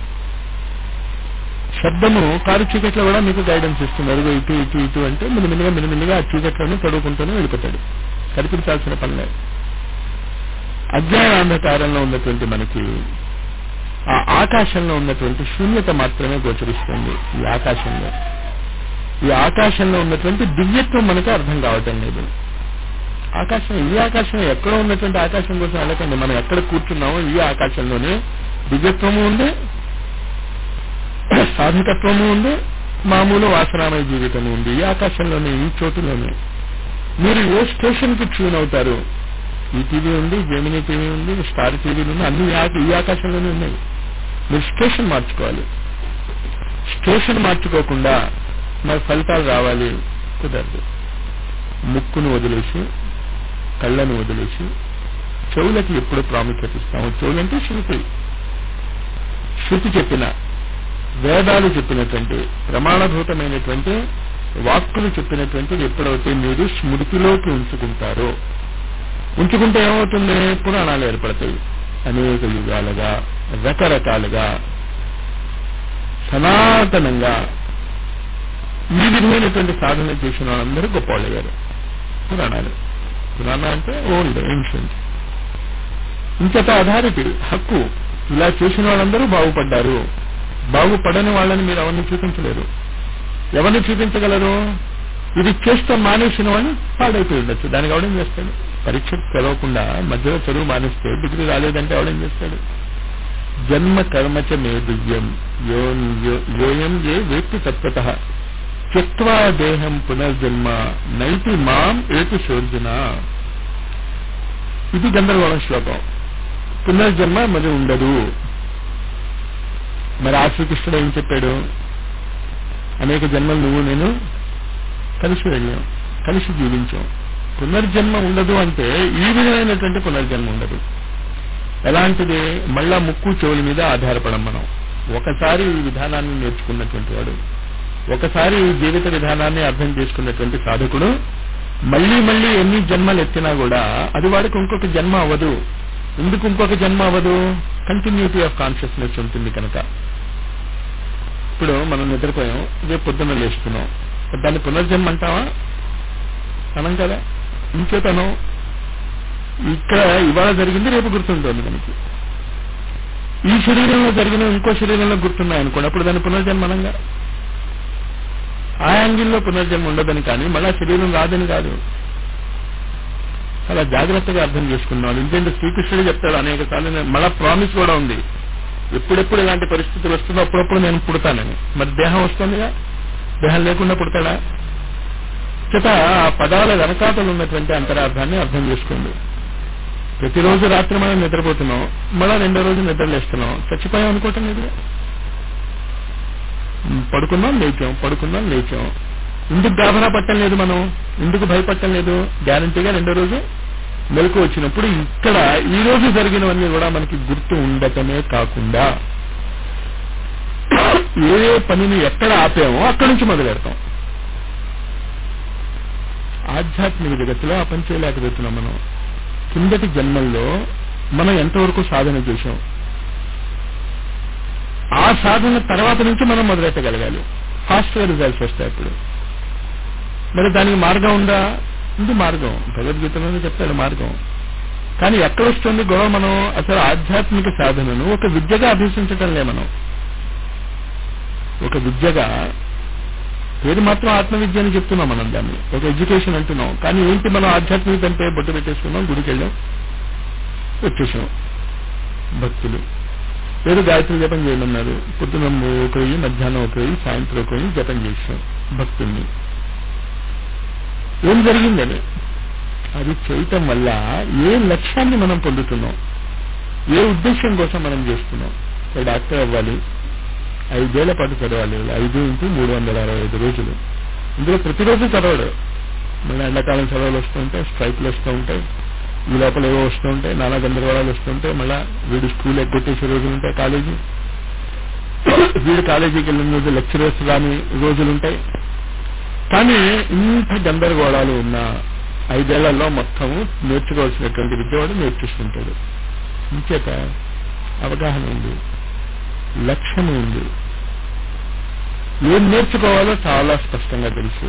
శబ్దము కారు చీకట్లో కూడా మీకు గైడెన్స్ ఇస్తుంది అరుగు ఇటు ఇటు ఇటు అంటే మినిమినిగా మినిమినిగా ఆ చీకట్లోనే చదువుకుంటూనే వెళ్ళిపోతాడు కనిపించాల్సిన పనిలే అజ్ఞానాంధకారంలో ఉన్నటువంటి మనకి ఆ ఆకాశంలో ఉన్నటువంటి శూన్యత మాత్రమే గోచరిస్తుంది ఈ ఆకాశంలో ఈ ఆకాశంలో ఉన్నటువంటి దివ్యత్వం మనకు అర్థం కావటం లేదు ఆకాశం ఈ ఆకాశం ఎక్కడో ఉన్నటువంటి ఆకాశం కోసం వెళ్ళకండి మనం ఎక్కడ కూర్చున్నామో ఈ ఆకాశంలోనే దివ్యత్వము ఉంది సాధకత్వము ఉంది మామూలు వాసనామయ జీవితము ఉంది ఈ ఆకాశంలోనే ఈ చోటులోనే మీరు ఏ స్టేషన్ కి ట్యూన్ అవుతారు ఈ టీవీ ఉంది జెమినీ టీవీ ఉంది స్టార్ టీవీలు ఉంది అన్ని ఈ ఆక- ఈ ఆకాశంలోనే ఉన్నాయి మీరు స్టేషన్ మార్చుకోవాలి స్టేషన్ మార్చుకోకుండా మరి ఫలితాలు రావాలి కుదరదు ముక్కును వదిలేసి కళ్ళను వదిలేసి చెవులకి ఎప్పుడు ప్రాముఖ్యత ఇస్తాము చెవులంటే శృతి శృతి చెప్పిన వేదాలు చెప్పినటువంటి ప్రమాణభూతమైనటువంటి వాక్కులు చెప్పినటువంటి ఎప్పుడైతే మీరు స్మృతిలోకి ఉంచుకుంటారో ఉంచుకుంటే ఏమవుతుంది పురాణాలు ఏర్పడతాయి అనేక యుగాలుగా రకరకాలుగా సనాతనంగా ఈ విధమైనటువంటి సాధన చేసిన వాళ్ళందరూ గొప్పవాళ్ళు అయ్యారు పురాణాలు పురాణ అంటే ఓల్డ్ ఏన్షియంట్ ఇంకట అథారిటీ హక్కు ఇలా చేసిన వాళ్ళందరూ బాగుపడ్డారు బాగుపడని వాళ్ళని మీరు ఎవరిని చూపించలేరు ఎవరిని చూపించగలరు ఇది చేస్తే మానేసిన వాడిని పాడైపోయి ఉండొచ్చు దానికి ఎవడేం చేస్తాడు పరీక్ష చదవకుండా మధ్యలో చదువు మానేస్తే డిగ్రీ రాలేదంటే ఎవడేం చేస్తాడు జన్మ కర్మచ మే దివ్యం యో- యో- యోయం ఏ వేత్తి తత్వత త్యక్వా దేహం పునర్జన్మ నైతి మాం ఏతి శోర్జున ఇది గందరగోళం శ్లోకం పునర్జన్మ మరి ఉండదు మరి ఆ శ్రీకృష్ణుడు ఏం చెప్పాడు అనేక జన్మలు నువ్వు నేను కలిసి వెళ్ళాం కలిసి జీవించాం పునర్జన్మ ఉండదు అంటే ఈ విధమైనటువంటి పునర్జన్మ ఉండదు ఎలాంటిది మళ్ళా ముక్కు చెవుల మీద ఆధారపడం మనం ఒకసారి ఈ విధానాన్ని నేర్చుకున్నటువంటి వాడు ఒకసారి ఈ జీవిత విధానాన్ని అర్థం చేసుకున్నటువంటి సాధకుడు మళ్ళీ మళ్ళీ ఎన్ని జన్మలు ఎత్తినా కూడా అది వాడికి ఇంకొక జన్మ అవ్వదు ఎందుకు ఇంకొక జన్మ అవ్వదు కంటిన్యూటీ ఆఫ్ కాన్షియస్నెస్ ఉంటుంది కనుక ఇప్పుడు మనం నిద్రపోయాం రేపు పొద్దున్న లేస్తున్నాం దాన్ని పునర్జన్మ అంటావా అనం కదా ఇంకేతనం ఇక్కడ ఇవాళ జరిగింది రేపు గుర్తుంటుంది మనకి ఈ శరీరంలో జరిగిన ఇంకో శరీరంలో గుర్తున్నాయి అనుకోండి అప్పుడు దాన్ని పునర్జన్మ అనంగా ఆ యాంగిల్లో పునర్జన్మ ఉండదని కానీ మళ్ళా శరీరం రాదని కాదు చాలా జాగ్రత్తగా అర్థం చేసుకున్నాను ఎందుకంటే శ్రీకృష్ణుడు చెప్తాడు అనేక సార్లు మళ్ళా ప్రామిస్ కూడా ఉంది ఎప్పుడెప్పుడు ఇలాంటి పరిస్థితులు వస్తుందో అప్పుడప్పుడు నేను పుడతానని మరి దేహం వస్తుందిగా దేహం లేకుండా పుడతాడా చేత ఆ పదాల వెనకాతలు ఉన్నటువంటి అంతరార్థాన్ని అర్థం చేసుకోండి ప్రతిరోజు రాత్రి మనం నిద్రపోతున్నాం మళ్ళా రెండో రోజు నిద్రలేస్తున్నాం చచ్చిపోయాం అనుకోవటం లేదు పడుకున్నాం లేచాం పడుకున్నాం లేచాం ఎందుకు గాభరా పట్టం లేదు మనం ఎందుకు భయపడటం లేదు గ్యారంటీగా రెండో రోజు మెలకు వచ్చినప్పుడు ఇక్కడ ఈ రోజు జరిగినవన్నీ కూడా మనకి గుర్తు ఉండటమే కాకుండా ఏ ఏ పనిని ఎక్కడ ఆపామో అక్కడి నుంచి మొదలు పెడతాం ఆధ్యాత్మిక జగత్తులో ఆ పని చేయలేకపోతున్నాం మనం కిందటి జన్మల్లో మనం ఎంతవరకు సాధన చేశాం ఆ సాధన తర్వాత నుంచి మనం మొదలెట్టగలగాలి ఫాస్ట్ గా రిజల్ట్స్ వస్తాయి అప్పుడు మరి దానికి మార్గం ఉందా ఉంది మార్గం భగవద్గీతలోనే చెప్తాడు మార్గం కానీ ఎక్కడ వస్తుంది గొడవ మనం అసలు ఆధ్యాత్మిక సాధనను ఒక విద్యగా అభ్యసించటం లే మనం ఒక విద్యగా పేరు మాత్రం ఆత్మవిద్య అని చెప్తున్నాం మనం దాన్ని ఒక ఎడ్యుకేషన్ అంటున్నాం కానీ ఏంటి మనం ఆధ్యాత్మికత అంటే బొట్టు పెట్టేసుకున్నాం గుడికి వెళ్ళాం వచ్చేసాం భక్తులు లేదు గాయత్రి జపం చేయమన్నారు పొద్దున ఒక వెయ్యి మధ్యాహ్నం ఒక వెయ్యి సాయంత్రం ఒక వెయ్యి జపం చేసాం భక్తుల్ని ఏం జరిగిందని అది చేయటం వల్ల ఏ లక్ష్యాన్ని మనం పొందుతున్నాం ఏ ఉద్దేశం కోసం మనం చేస్తున్నాం ఒక డాక్టర్ అవ్వాలి ఐదేళ్ల పాటు చదవాలి ఐదు ఇంటూ మూడు వందల అరవై ఐదు రోజులు ఇందులో ప్రతిరోజు చదవడు మళ్ళీ ఎండాకాలం సెలవులు వస్తూ ఉంటాయి స్ట్రైక్లు వస్తూ ఉంటాయి ఈ లోపల ఏవో వస్తూ ఉంటాయి నానా గందరగోళాలు వస్తుంటాయి మళ్ళా వీడు స్కూల్ ఎగ్గొట్టేసే రోజులు ఉంటాయి కాలేజీ వీడు కాలేజీకి వెళ్ళిన రోజు లెక్చరర్స్ రాని రోజులు ఉంటాయి కానీ ఇంత గందరగోళాలు ఉన్న ఐదేళ్లలో మొత్తము నేర్చుకోవాల్సినటువంటి విద్యవాడు నేర్చుకుంటాడు ఇంచేత అవగాహన ఉంది లక్ష్యము ఉంది ఏం నేర్చుకోవాలో చాలా స్పష్టంగా తెలుసు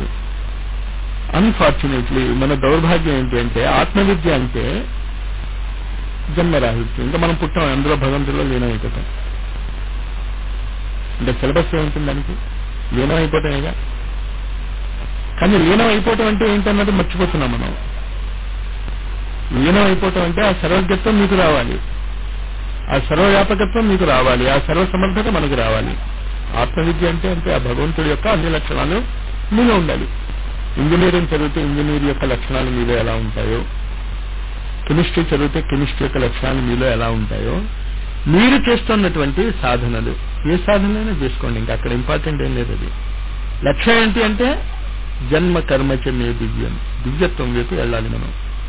అన్ఫార్చునేట్లీ మన దౌర్భాగ్యం ఏంటి అంటే ఆత్మవిద్య అంటే జన్మరాహిత్యం ఇంకా మనం పుట్టాం అందులో భగవంతుల్లో లీనం అయిపోతాం ఇంకా సిలబస్ ఏముంటుంది దానికి లీనం అయిపోతాయిగా కానీ లీనం అయిపోవటం అంటే ఏంటన్నది మర్చిపోతున్నాం మనం లీనం అయిపోవటం అంటే ఆ సర్వజ్ఞత్వం మీకు రావాలి ఆ సర్వవ్యాపకత్వం మీకు రావాలి ఆ సర్వ సమర్థత మనకు రావాలి ఆత్మవిద్య అంటే అంటే ఆ భగవంతుడి యొక్క అన్ని లక్షణాలు మీలో ఉండాలి ఇంజనీరింగ్ చదివితే ఇంజనీర్ యొక్క లక్షణాలు మీలో ఎలా ఉంటాయో కెమిస్ట్రీ చదివితే కెమిస్ట్రీ యొక్క లక్షణాలు మీలో ఎలా ఉంటాయో మీరు చేస్తున్నటువంటి సాధనలు ఏ సాధనైనా చేసుకోండి ఇంకా అక్కడ ఇంపార్టెంట్ ఏం లేదు అది లక్ష్యం ఏంటి అంటే జన్మ కర్మచ మే దివ్యం దివ్యత్వం వైపు వెళ్ళాలి మనం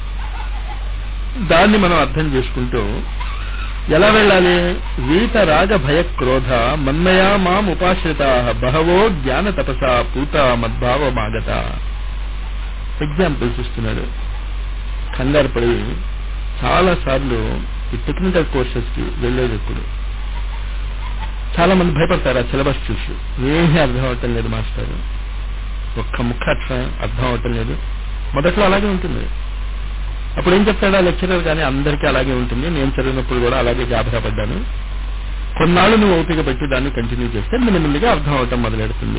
దాన్ని మనం అర్థం చేసుకుంటూ ఎలా వెళ్ళాలి వీత రాగ భయ క్రోధ మన్మయా మాం ఉపాశ్రిత బహవో జ్ఞాన తపస పూత మద్భావమాగత ఎగ్జాంపుల్స్ ఇస్తున్నాడు కంగారు పడి చాలా సార్లు ఈ టెక్నికల్ కోర్సెస్ కి వెళ్ళేది ఇప్పుడు చాలా మంది భయపడతారు ఆ సిలబస్ చూసి ఏమీ అర్థం అవటం లేదు మాస్టర్ ఒక్క ముక్క అక్షరం అర్థం అవటం లేదు మొదట్లో అలాగే ఉంటుంది అప్పుడు ఏం చెప్తాడు ఆ లెక్చరర్ కానీ అందరికీ అలాగే ఉంటుంది నేను చదివినప్పుడు కూడా అలాగే గాభరా పడ్డాను కొన్నాళ్ళు నువ్వు ఓపిక పెట్టి దాన్ని కంటిన్యూ చేస్తే మెల్లిమెల్లిగా అర్థం అవటం మొదలెడుతుంది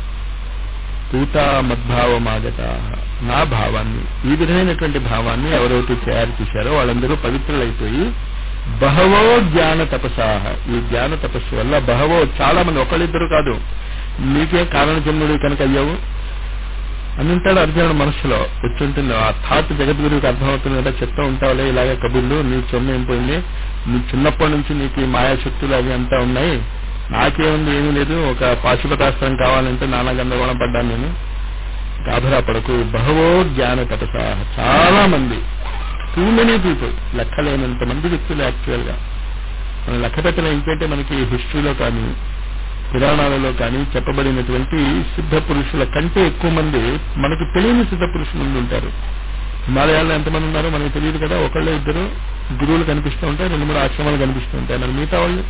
పూత మద్భావమాగత నా భావాన్ని ఈ విధమైనటువంటి భావాన్ని ఎవరైతే తయారు చేశారో వాళ్ళందరూ పవిత్రులైపోయి బహవో జ్ఞాన తపసాహ ఈ జ్ఞాన తపస్సు వల్ల బహవో చాలా మంది ఒకళ్ళిద్దరు కాదు నీకే కారణ జన్ముడు కనుక అయ్యావు అని ఉంటాడు అర్జునుడు మనసులో వచ్చుంటుంది ఆ థాట్ జగద్గురువుకి అర్థమవుతుంది కదా చెప్తూ ఉంటావులే ఇలాగే కబుర్లు నీ సొమ్ము ఏం పోయింది నీ చిన్నప్పటి నుంచి నీకు ఈ మాయాశక్తులు అవి అంతా ఉన్నాయి నాకేముంది ఏమీ లేదు ఒక పాశుపతాస్త్రం కావాలంటే నానా గందరగోళం పడ్డాను నేను గాభరా పడకు బహవో జ్ఞాన తపస చాలా మంది టూ మెనీ పీపుల్ లెక్కలేనంత మంది వ్యక్తులు యాక్చువల్ గా మనం లెక్క పెట్టిన ఏంటంటే మనకి హిస్టరీలో కానీ పురాణాలలో కానీ చెప్పబడినటువంటి సిద్ధ పురుషుల కంటే ఎక్కువ మంది మనకి తెలియని సిద్ధ పురుషులు ముందు ఉంటారు హిమాలయాల్లో ఎంతమంది ఉన్నారో మనకి తెలియదు కదా ఒకళ్ళు ఇద్దరు గురువులు కనిపిస్తూ ఉంటాయి రెండు మూడు ఆశ్రమాలు కనిపిస్తూ ఉంటాయి మరి మిగతా వాళ్ళు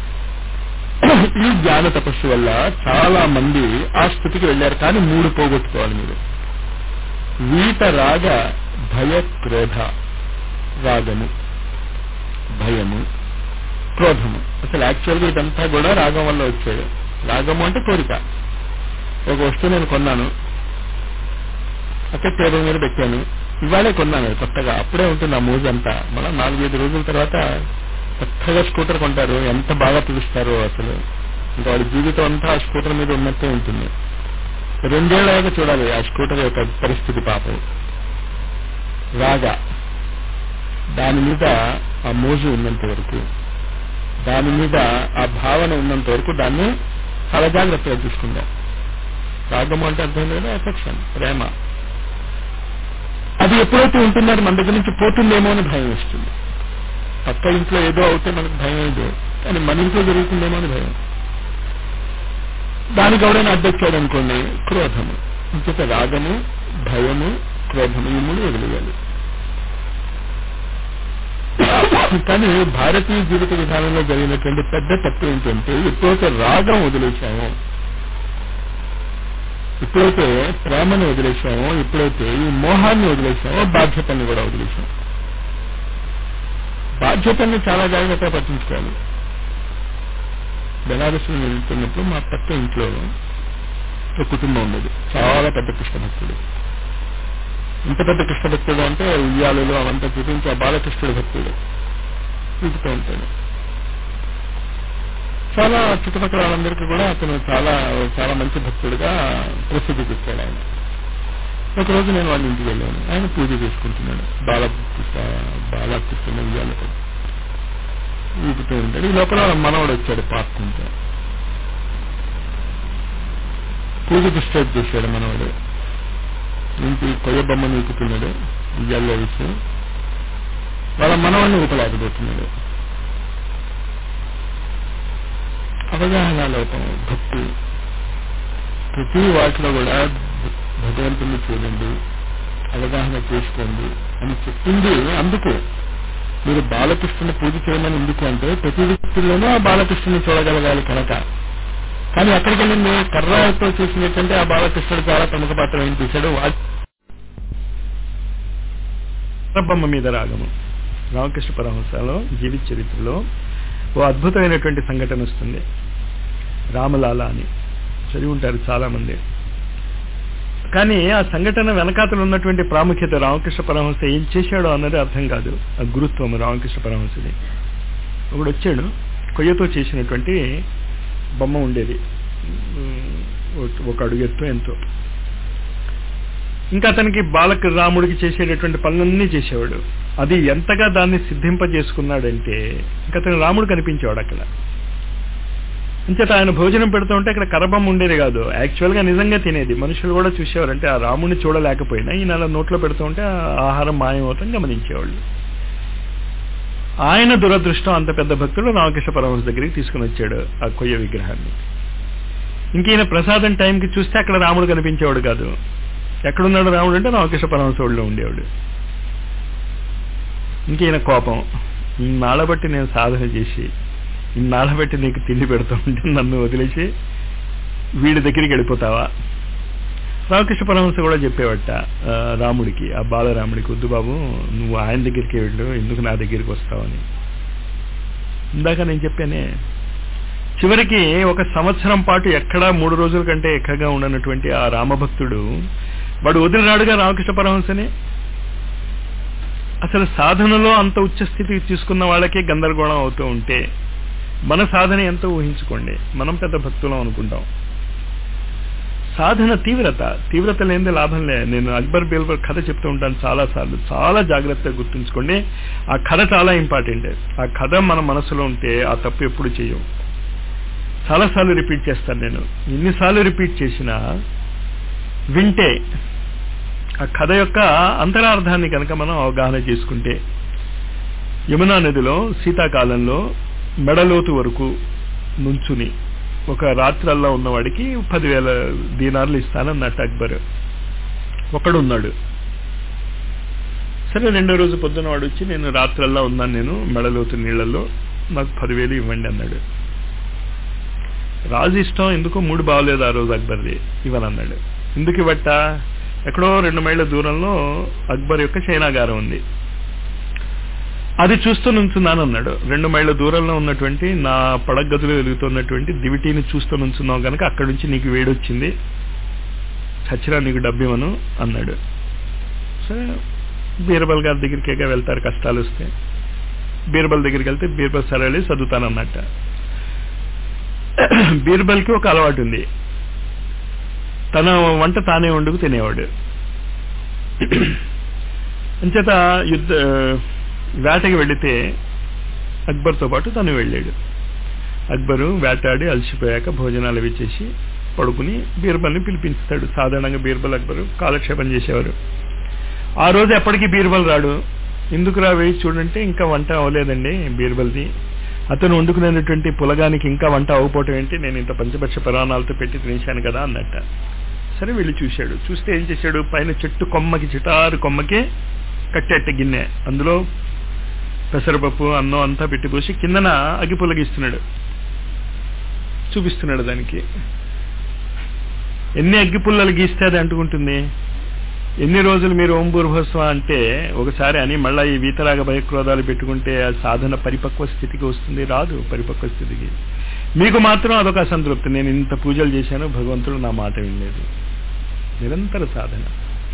ఈ జ్ఞాన తపస్సు వల్ల చాలా మంది ఆ స్థితికి వెళ్ళారు కానీ మూడు పోగొట్టుకోవాలి మీరు వీట రాగ భయ క్రోధ రాగము భయము క్రోధము అసలు యాక్చువల్గా ఇదంతా కూడా రాగం వల్ల వచ్చాడు రాగము అంటే కోరిక ఒక వస్తువు నేను కొన్నాను అక్కడ టేబుల్ మీద పెట్టాను ఇవాళే కొన్నాను అది కొత్తగా అప్పుడే ఉంటుంది ఆ మూజ్ అంతా మళ్ళీ నాలుగైదు రోజుల తర్వాత కొత్తగా స్కూటర్ కొంటారు ఎంత బాగా పిలుస్తారో అసలు ఇంకా వాడి జీవితం అంతా ఆ స్కూటర్ మీద ఉన్నట్టే ఉంటుంది రెండేళ్లగా చూడాలి ఆ స్కూటర్ యొక్క పరిస్థితి పాపం రాగా దాని మీద ఆ మోజు ఉన్నంత వరకు దాని మీద ఆ భావన ఉన్నంత వరకు దాన్ని చాలా జాగ్రత్తగా చూసుకుందాం రాగము అంటే అర్థం లేదా ఎఫెక్షన్ ప్రేమ అది ఎప్పుడైతే ఉంటుందో అది మన దగ్గర నుంచి పోతుందేమో అని భయం వస్తుంది పక్క ఇంట్లో ఏదో అవుతే మనకు భయం ఏదో కానీ మన ఇంట్లో జరుగుతుందేమో అని భయం దానికి ఎవడైనా అడ్డొచ్చాడు అనుకోండి క్రోధము ఇంకొక రాగము భయము క్రోధము ఈ మూడు వదిలేయాలి కానీ భారతీయ జీవిత విధానంలో జరిగినటువంటి పెద్ద తప్పు ఏంటంటే ఎప్పుడైతే రాగం వదిలేశామో ఎప్పుడైతే ప్రేమను వదిలేశామో ఎప్పుడైతే ఈ మోహాన్ని వదిలేశామో బాధ్యతని కూడా వదిలేశాం బాధ్యతని చాలా జాగ్రత్తగా పట్టించుకోవాలి బెనారస్లో వెళ్తున్నప్పుడు మా పక్క ఇంట్లో ఒక కుటుంబం ఉండేది చాలా పెద్ద కృష్ణభక్తుడు ఇంత పెద్ద కృష్ణభక్తుడు అంటే ఉయ్యాలలో అవంతా చూపించి ఆ బాలకృష్ణుడు భక్తుడు చూపుతూ ఉంటాడు చాలా చుట్టుపక్కల వాళ్ళందరికీ కూడా అతను చాలా చాలా మంచి భక్తుడిగా ప్రసిద్ధి తెచ్చాడు ఆయన ఒకరోజు నేను వాళ్ళ ఇంటికి వెళ్ళాను ఆయన పూజ చేసుకుంటున్నాడు బాలకృష్ణ బాలకృష్ణ ఉయ్యాలతో ఊపుతూ ఉంటాడు ఈ లోపల వాళ్ళ మనవడు వచ్చాడు పాక్కుంటూ పూజ డిస్టర్బ్ చేశాడు మనవడు ఇంటి కొయ్య బొమ్మ నూకుతున్నాడు ఉయ్యాల్లో వేసి వాళ్ళ మనవాడిని ఊపలేకపోతున్నాడు అవగాహన లోపం భక్తి ప్రతి వాటిలో కూడా భగవంతుని చూడండి అవగాహన చేసుకోండి అని చెప్పింది అందుకు మీరు బాలకృష్ణుని పూజ చేయమని ఎందుకు అంటే ప్రతి వ్యక్తుల్లోనూ ఆ బాలకృష్ణుని చూడగలగాలి కనుక కానీ అక్కడికి వెళ్ళింది కర్రాలతో చూసినట్టంటే ఆ బాలకృష్ణుడు చాలా ప్రముఖ పాత్ర వహించాడు
బొమ్మ మీద రాగము రామకృష్ణ పరమహంసలో జీవిత చరిత్రలో ఓ అద్భుతమైనటువంటి సంఘటన వస్తుంది రామలాల అని చదివి ఉంటారు చాలా మంది కానీ ఆ సంఘటన వెనకాతలు ఉన్నటువంటి ప్రాముఖ్యత రామకృష్ణ పరమహంస ఏం చేశాడో అన్నది అర్థం కాదు ఆ గురుత్వం రామకృష్ణ పరమహంసది ఒకడు వచ్చాడు కొయ్యతో చేసినటువంటి బొమ్మ ఉండేది ఉమ్, ఒక అడుగు ఎత్తు ఎంతో ఇంకా అతనికి బాలక రాముడికి చేసేటటువంటి పనులన్నీ చేసేవాడు అది ఎంతగా దాన్ని సిద్ధింపజేసుకున్నాడంటే ఇంకా అతను రాముడు కనిపించేవాడు అక్కడ అంచేత ఆయన భోజనం పెడుతూ ఉంటే అక్కడ కరబం ఉండేది కాదు యాక్చువల్ గా నిజంగా తినేది మనుషులు కూడా చూసేవారు అంటే ఆ రాముడిని చూడలేకపోయినా ఈ నెల నోట్లో పెడుతూ ఉంటే ఆ ఆహారం మాయమవుతాం గమనించేవాళ్ళు ఆయన దురదృష్టం అంత పెద్ద భక్తుడు రామకృష్ణ పరమహంస దగ్గరికి తీసుకుని వచ్చాడు ఆ కొయ్య విగ్రహాన్ని ఇంక ఈయన ప్రసాదం టైంకి చూస్తే అక్కడ రాముడు కనిపించేవాడు కాదు ఎక్కడున్నాడు రాముడు అంటే రామకృష్ణ పరమహంస ఒడిలో ఉండేవాడు ఇంక ఈయన కోపం ఇన్నాళ్ళ బట్టి నేను సాధన చేసి ఇన్నాళ్ళ బట్టి నీకు తిండి పెడతా ఉంటే నన్ను వదిలేసి వీడి దగ్గరికి వెళ్ళిపోతావా రామకృష్ణ పరమహంస కూడా చెప్పేవట ఆ, రాముడికి ఆ బాలరాముడికి వద్దు బాబు నువ్వు ఆయన దగ్గరికి వెళ్ళు ఎందుకు నా దగ్గరికి వస్తావని ఇందాక నేను చెప్పానే చివరికి ఒక సంవత్సరం పాటు ఎక్కడా మూడు రోజుల కంటే ఎక్కగా ఉండనటువంటి ఆ రామభక్తుడు వాడు వదిలినాడుగా రామకృష్ణ పరమహంసని అసలు సాధనలో అంత ఉచ్చ స్థితికి తీసుకున్న వాళ్ళకే గందరగోళం అవుతూ ఉంటే మన సాధన ఎంతో ఊహించుకోండి మనం పెద్ద భక్తులం అనుకుంటాం సాధన తీవ్రత తీవ్రత లేనిదే లాభం లే నేను అక్బర్ బీల్బర్ కథ చెప్తూ ఉంటాను చాలా సార్లు చాలా జాగ్రత్తగా గుర్తుంచుకోండి ఆ కథ చాలా ఇంపార్టెంట్ ఆ కథ మన మనసులో ఉంటే ఆ తప్పు ఎప్పుడు చేయం చాలాసార్లు రిపీట్ చేస్తాను నేను ఎన్నిసార్లు రిపీట్ చేసినా వింటే ఆ కథ యొక్క అంతరార్థాన్ని కనుక మనం అవగాహన చేసుకుంటే యమునా నదిలో శీతాకాలంలో మెడలోతు వరకు నుంచుని ఒక రాత్రల్లా ఉన్నవాడికి పదివేల దీనార్లు ఇస్తానన్నట్టు అక్బర్ ఒకడున్నాడు సరే రెండో రోజు పొద్దున వాడు వచ్చి నేను రాత్రల్లా ఉన్నాను నేను మెడలోతు నీళ్లలో నాకు పదివేలు ఇవ్వండి అన్నాడు రాజు ఇష్టం ఎందుకో మూడు బాగలేదు ఆ రోజు అక్బర్ది ఇవ్వనన్నాడు ఎందుకు ఇవ్వట ఎక్కడో రెండు మైళ్ళ దూరంలో అక్బర్ యొక్క చైనాగారం ఉంది అది చూస్తూ నుంచున్నాను అన్నాడు రెండు మైళ్ళ దూరంలో ఉన్నటువంటి నా పడగదులు వెలుగుతున్నటువంటి దివిటీని చూస్తూ నుంచున్నావు కనుక అక్కడి నుంచి నీకు వేడొచ్చింది చచ్చినా నీకు డబ్బివ్వను అన్నాడు సరే బీర్బల్ గారి దగ్గరికేగా వెళ్తారు కష్టాలు వస్తే బీర్బల్ దగ్గరికి వెళ్తే బీర్బల్ సరే చదువుతానన్నట్ట బీర్బల్కి ఒక అలవాటు ఉంది తన వంట తానే వండుకు తినేవాడు అంచేత యుద్ధ వేటకి వెళితే అక్బర్తో పాటు తను వెళ్ళాడు అక్బరు వేటాడి అలసిపోయాక భోజనాలు అవి చేసి పడుకుని బీర్బల్ని పిలిపించుతాడు సాధారణంగా బీర్బల్ అక్బరు కాలక్షేపం చేసేవారు ఆ రోజు ఎప్పటికీ బీర్బల్ రాడు ఎందుకు రావే చూడంటే ఇంకా వంట అవ్వలేదండి బీర్బల్ది అతను వండుకునేటువంటి పులగానికి ఇంకా వంట అవ్వకపోవటం ఏంటి నేను ఇంత పంచపక్ష పురాణాలతో పెట్టి తినేశాను కదా అన్నట్ట సరే వెళ్ళి చూశాడు చూస్తే ఏం చేశాడు పైన చెట్టు కొమ్మకి చిటారు కొమ్మకి కట్టేట గిన్నె అందులో పెసరపప్పు అన్నం అంతా పెట్టిపోసి కిందన అగ్గి పులగిస్తున్నాడు చూపిస్తున్నాడు దానికి ఎన్ని అగ్గి పుల్లలు గీస్తే అది అంటుకుంటుంది ఎన్ని రోజులు మీరు ఓం భూర్భస్వ అంటే ఒకసారి అని మళ్ళా ఈ వీతరాగ భయక్రోధాలు పెట్టుకుంటే ఆ సాధన పరిపక్వ స్థితికి వస్తుంది రాదు పరిపక్వ స్థితికి మీకు మాత్రం అదొక అసంతృప్తి నేను ఇంత పూజలు చేశాను భగవంతుడు నా మాట వినలేదు నిరంతర సాధన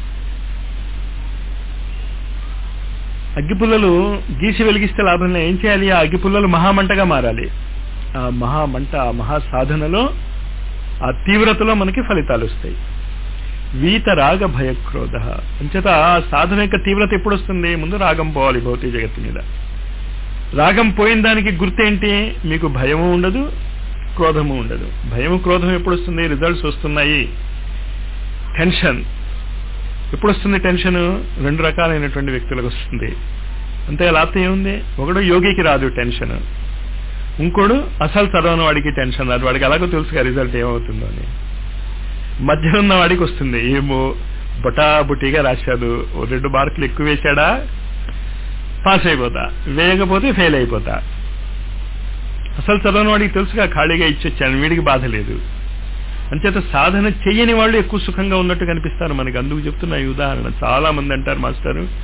అగ్గిపుల్లలు గీసి వెలిగిస్తే లాభం లేదు. ఏం చేయాలి ఆ అగ్గిపుల్లలు మహామంటగా మారాలి ఆ మహామంట ఆ మహా సాధనలో ఆ తీవ్రతలో మనకి ఫలితాలు వస్తాయి వీత రాగ భయక్రోధ అంచేత ఆ సాధన యొక్క తీవ్రత ఎప్పుడు వస్తుంది ముందు రాగం పోవాలి భౌతిక జగత్తు మీద రాగం పోయిన దానికి గుర్తేంటి మీకు భయము ఉండదు క్రోధము ఉండదు భయము క్రోధం ఎప్పుడు వస్తుంది రిజల్ట్స్ వస్తున్నాయి టెన్షన్ ఎప్పుడు వస్తుంది టెన్షన్ రెండు రకాలైనటువంటి వ్యక్తులకు వస్తుంది అంతే లాభం ఏముంది ఒకడు యోగికి రాదు టెన్షన్ ఇంకోడు అసలు చదవని వాడికి టెన్షన్ రాదు వాడికి అలాగో తెలుసుగా రిజల్ట్ ఏమవుతుందో అని మధ్య ఉన్న వాడికి వస్తుంది ఏమో బొటా బుటీగా రాశాడు ఓ రెండు మార్కులు ఎక్కువ వేశాడా పాస్ అయిపోతా వేయకపోతే ఫెయిల్ అయిపోతా అసలు చదవని వాడికి తెలుసుగా ఖాళీగా ఇచ్చొచ్చాను వీడికి బాధ లేదు అంచేత సాధన చెయ్యని వాళ్ళు ఎక్కువ సుఖంగా ఉన్నట్టు కనిపిస్తారు మనకి అందుకు చెప్తున్నా ఈ ఉదాహరణ చాలా మంది అంటారు మాస్టారు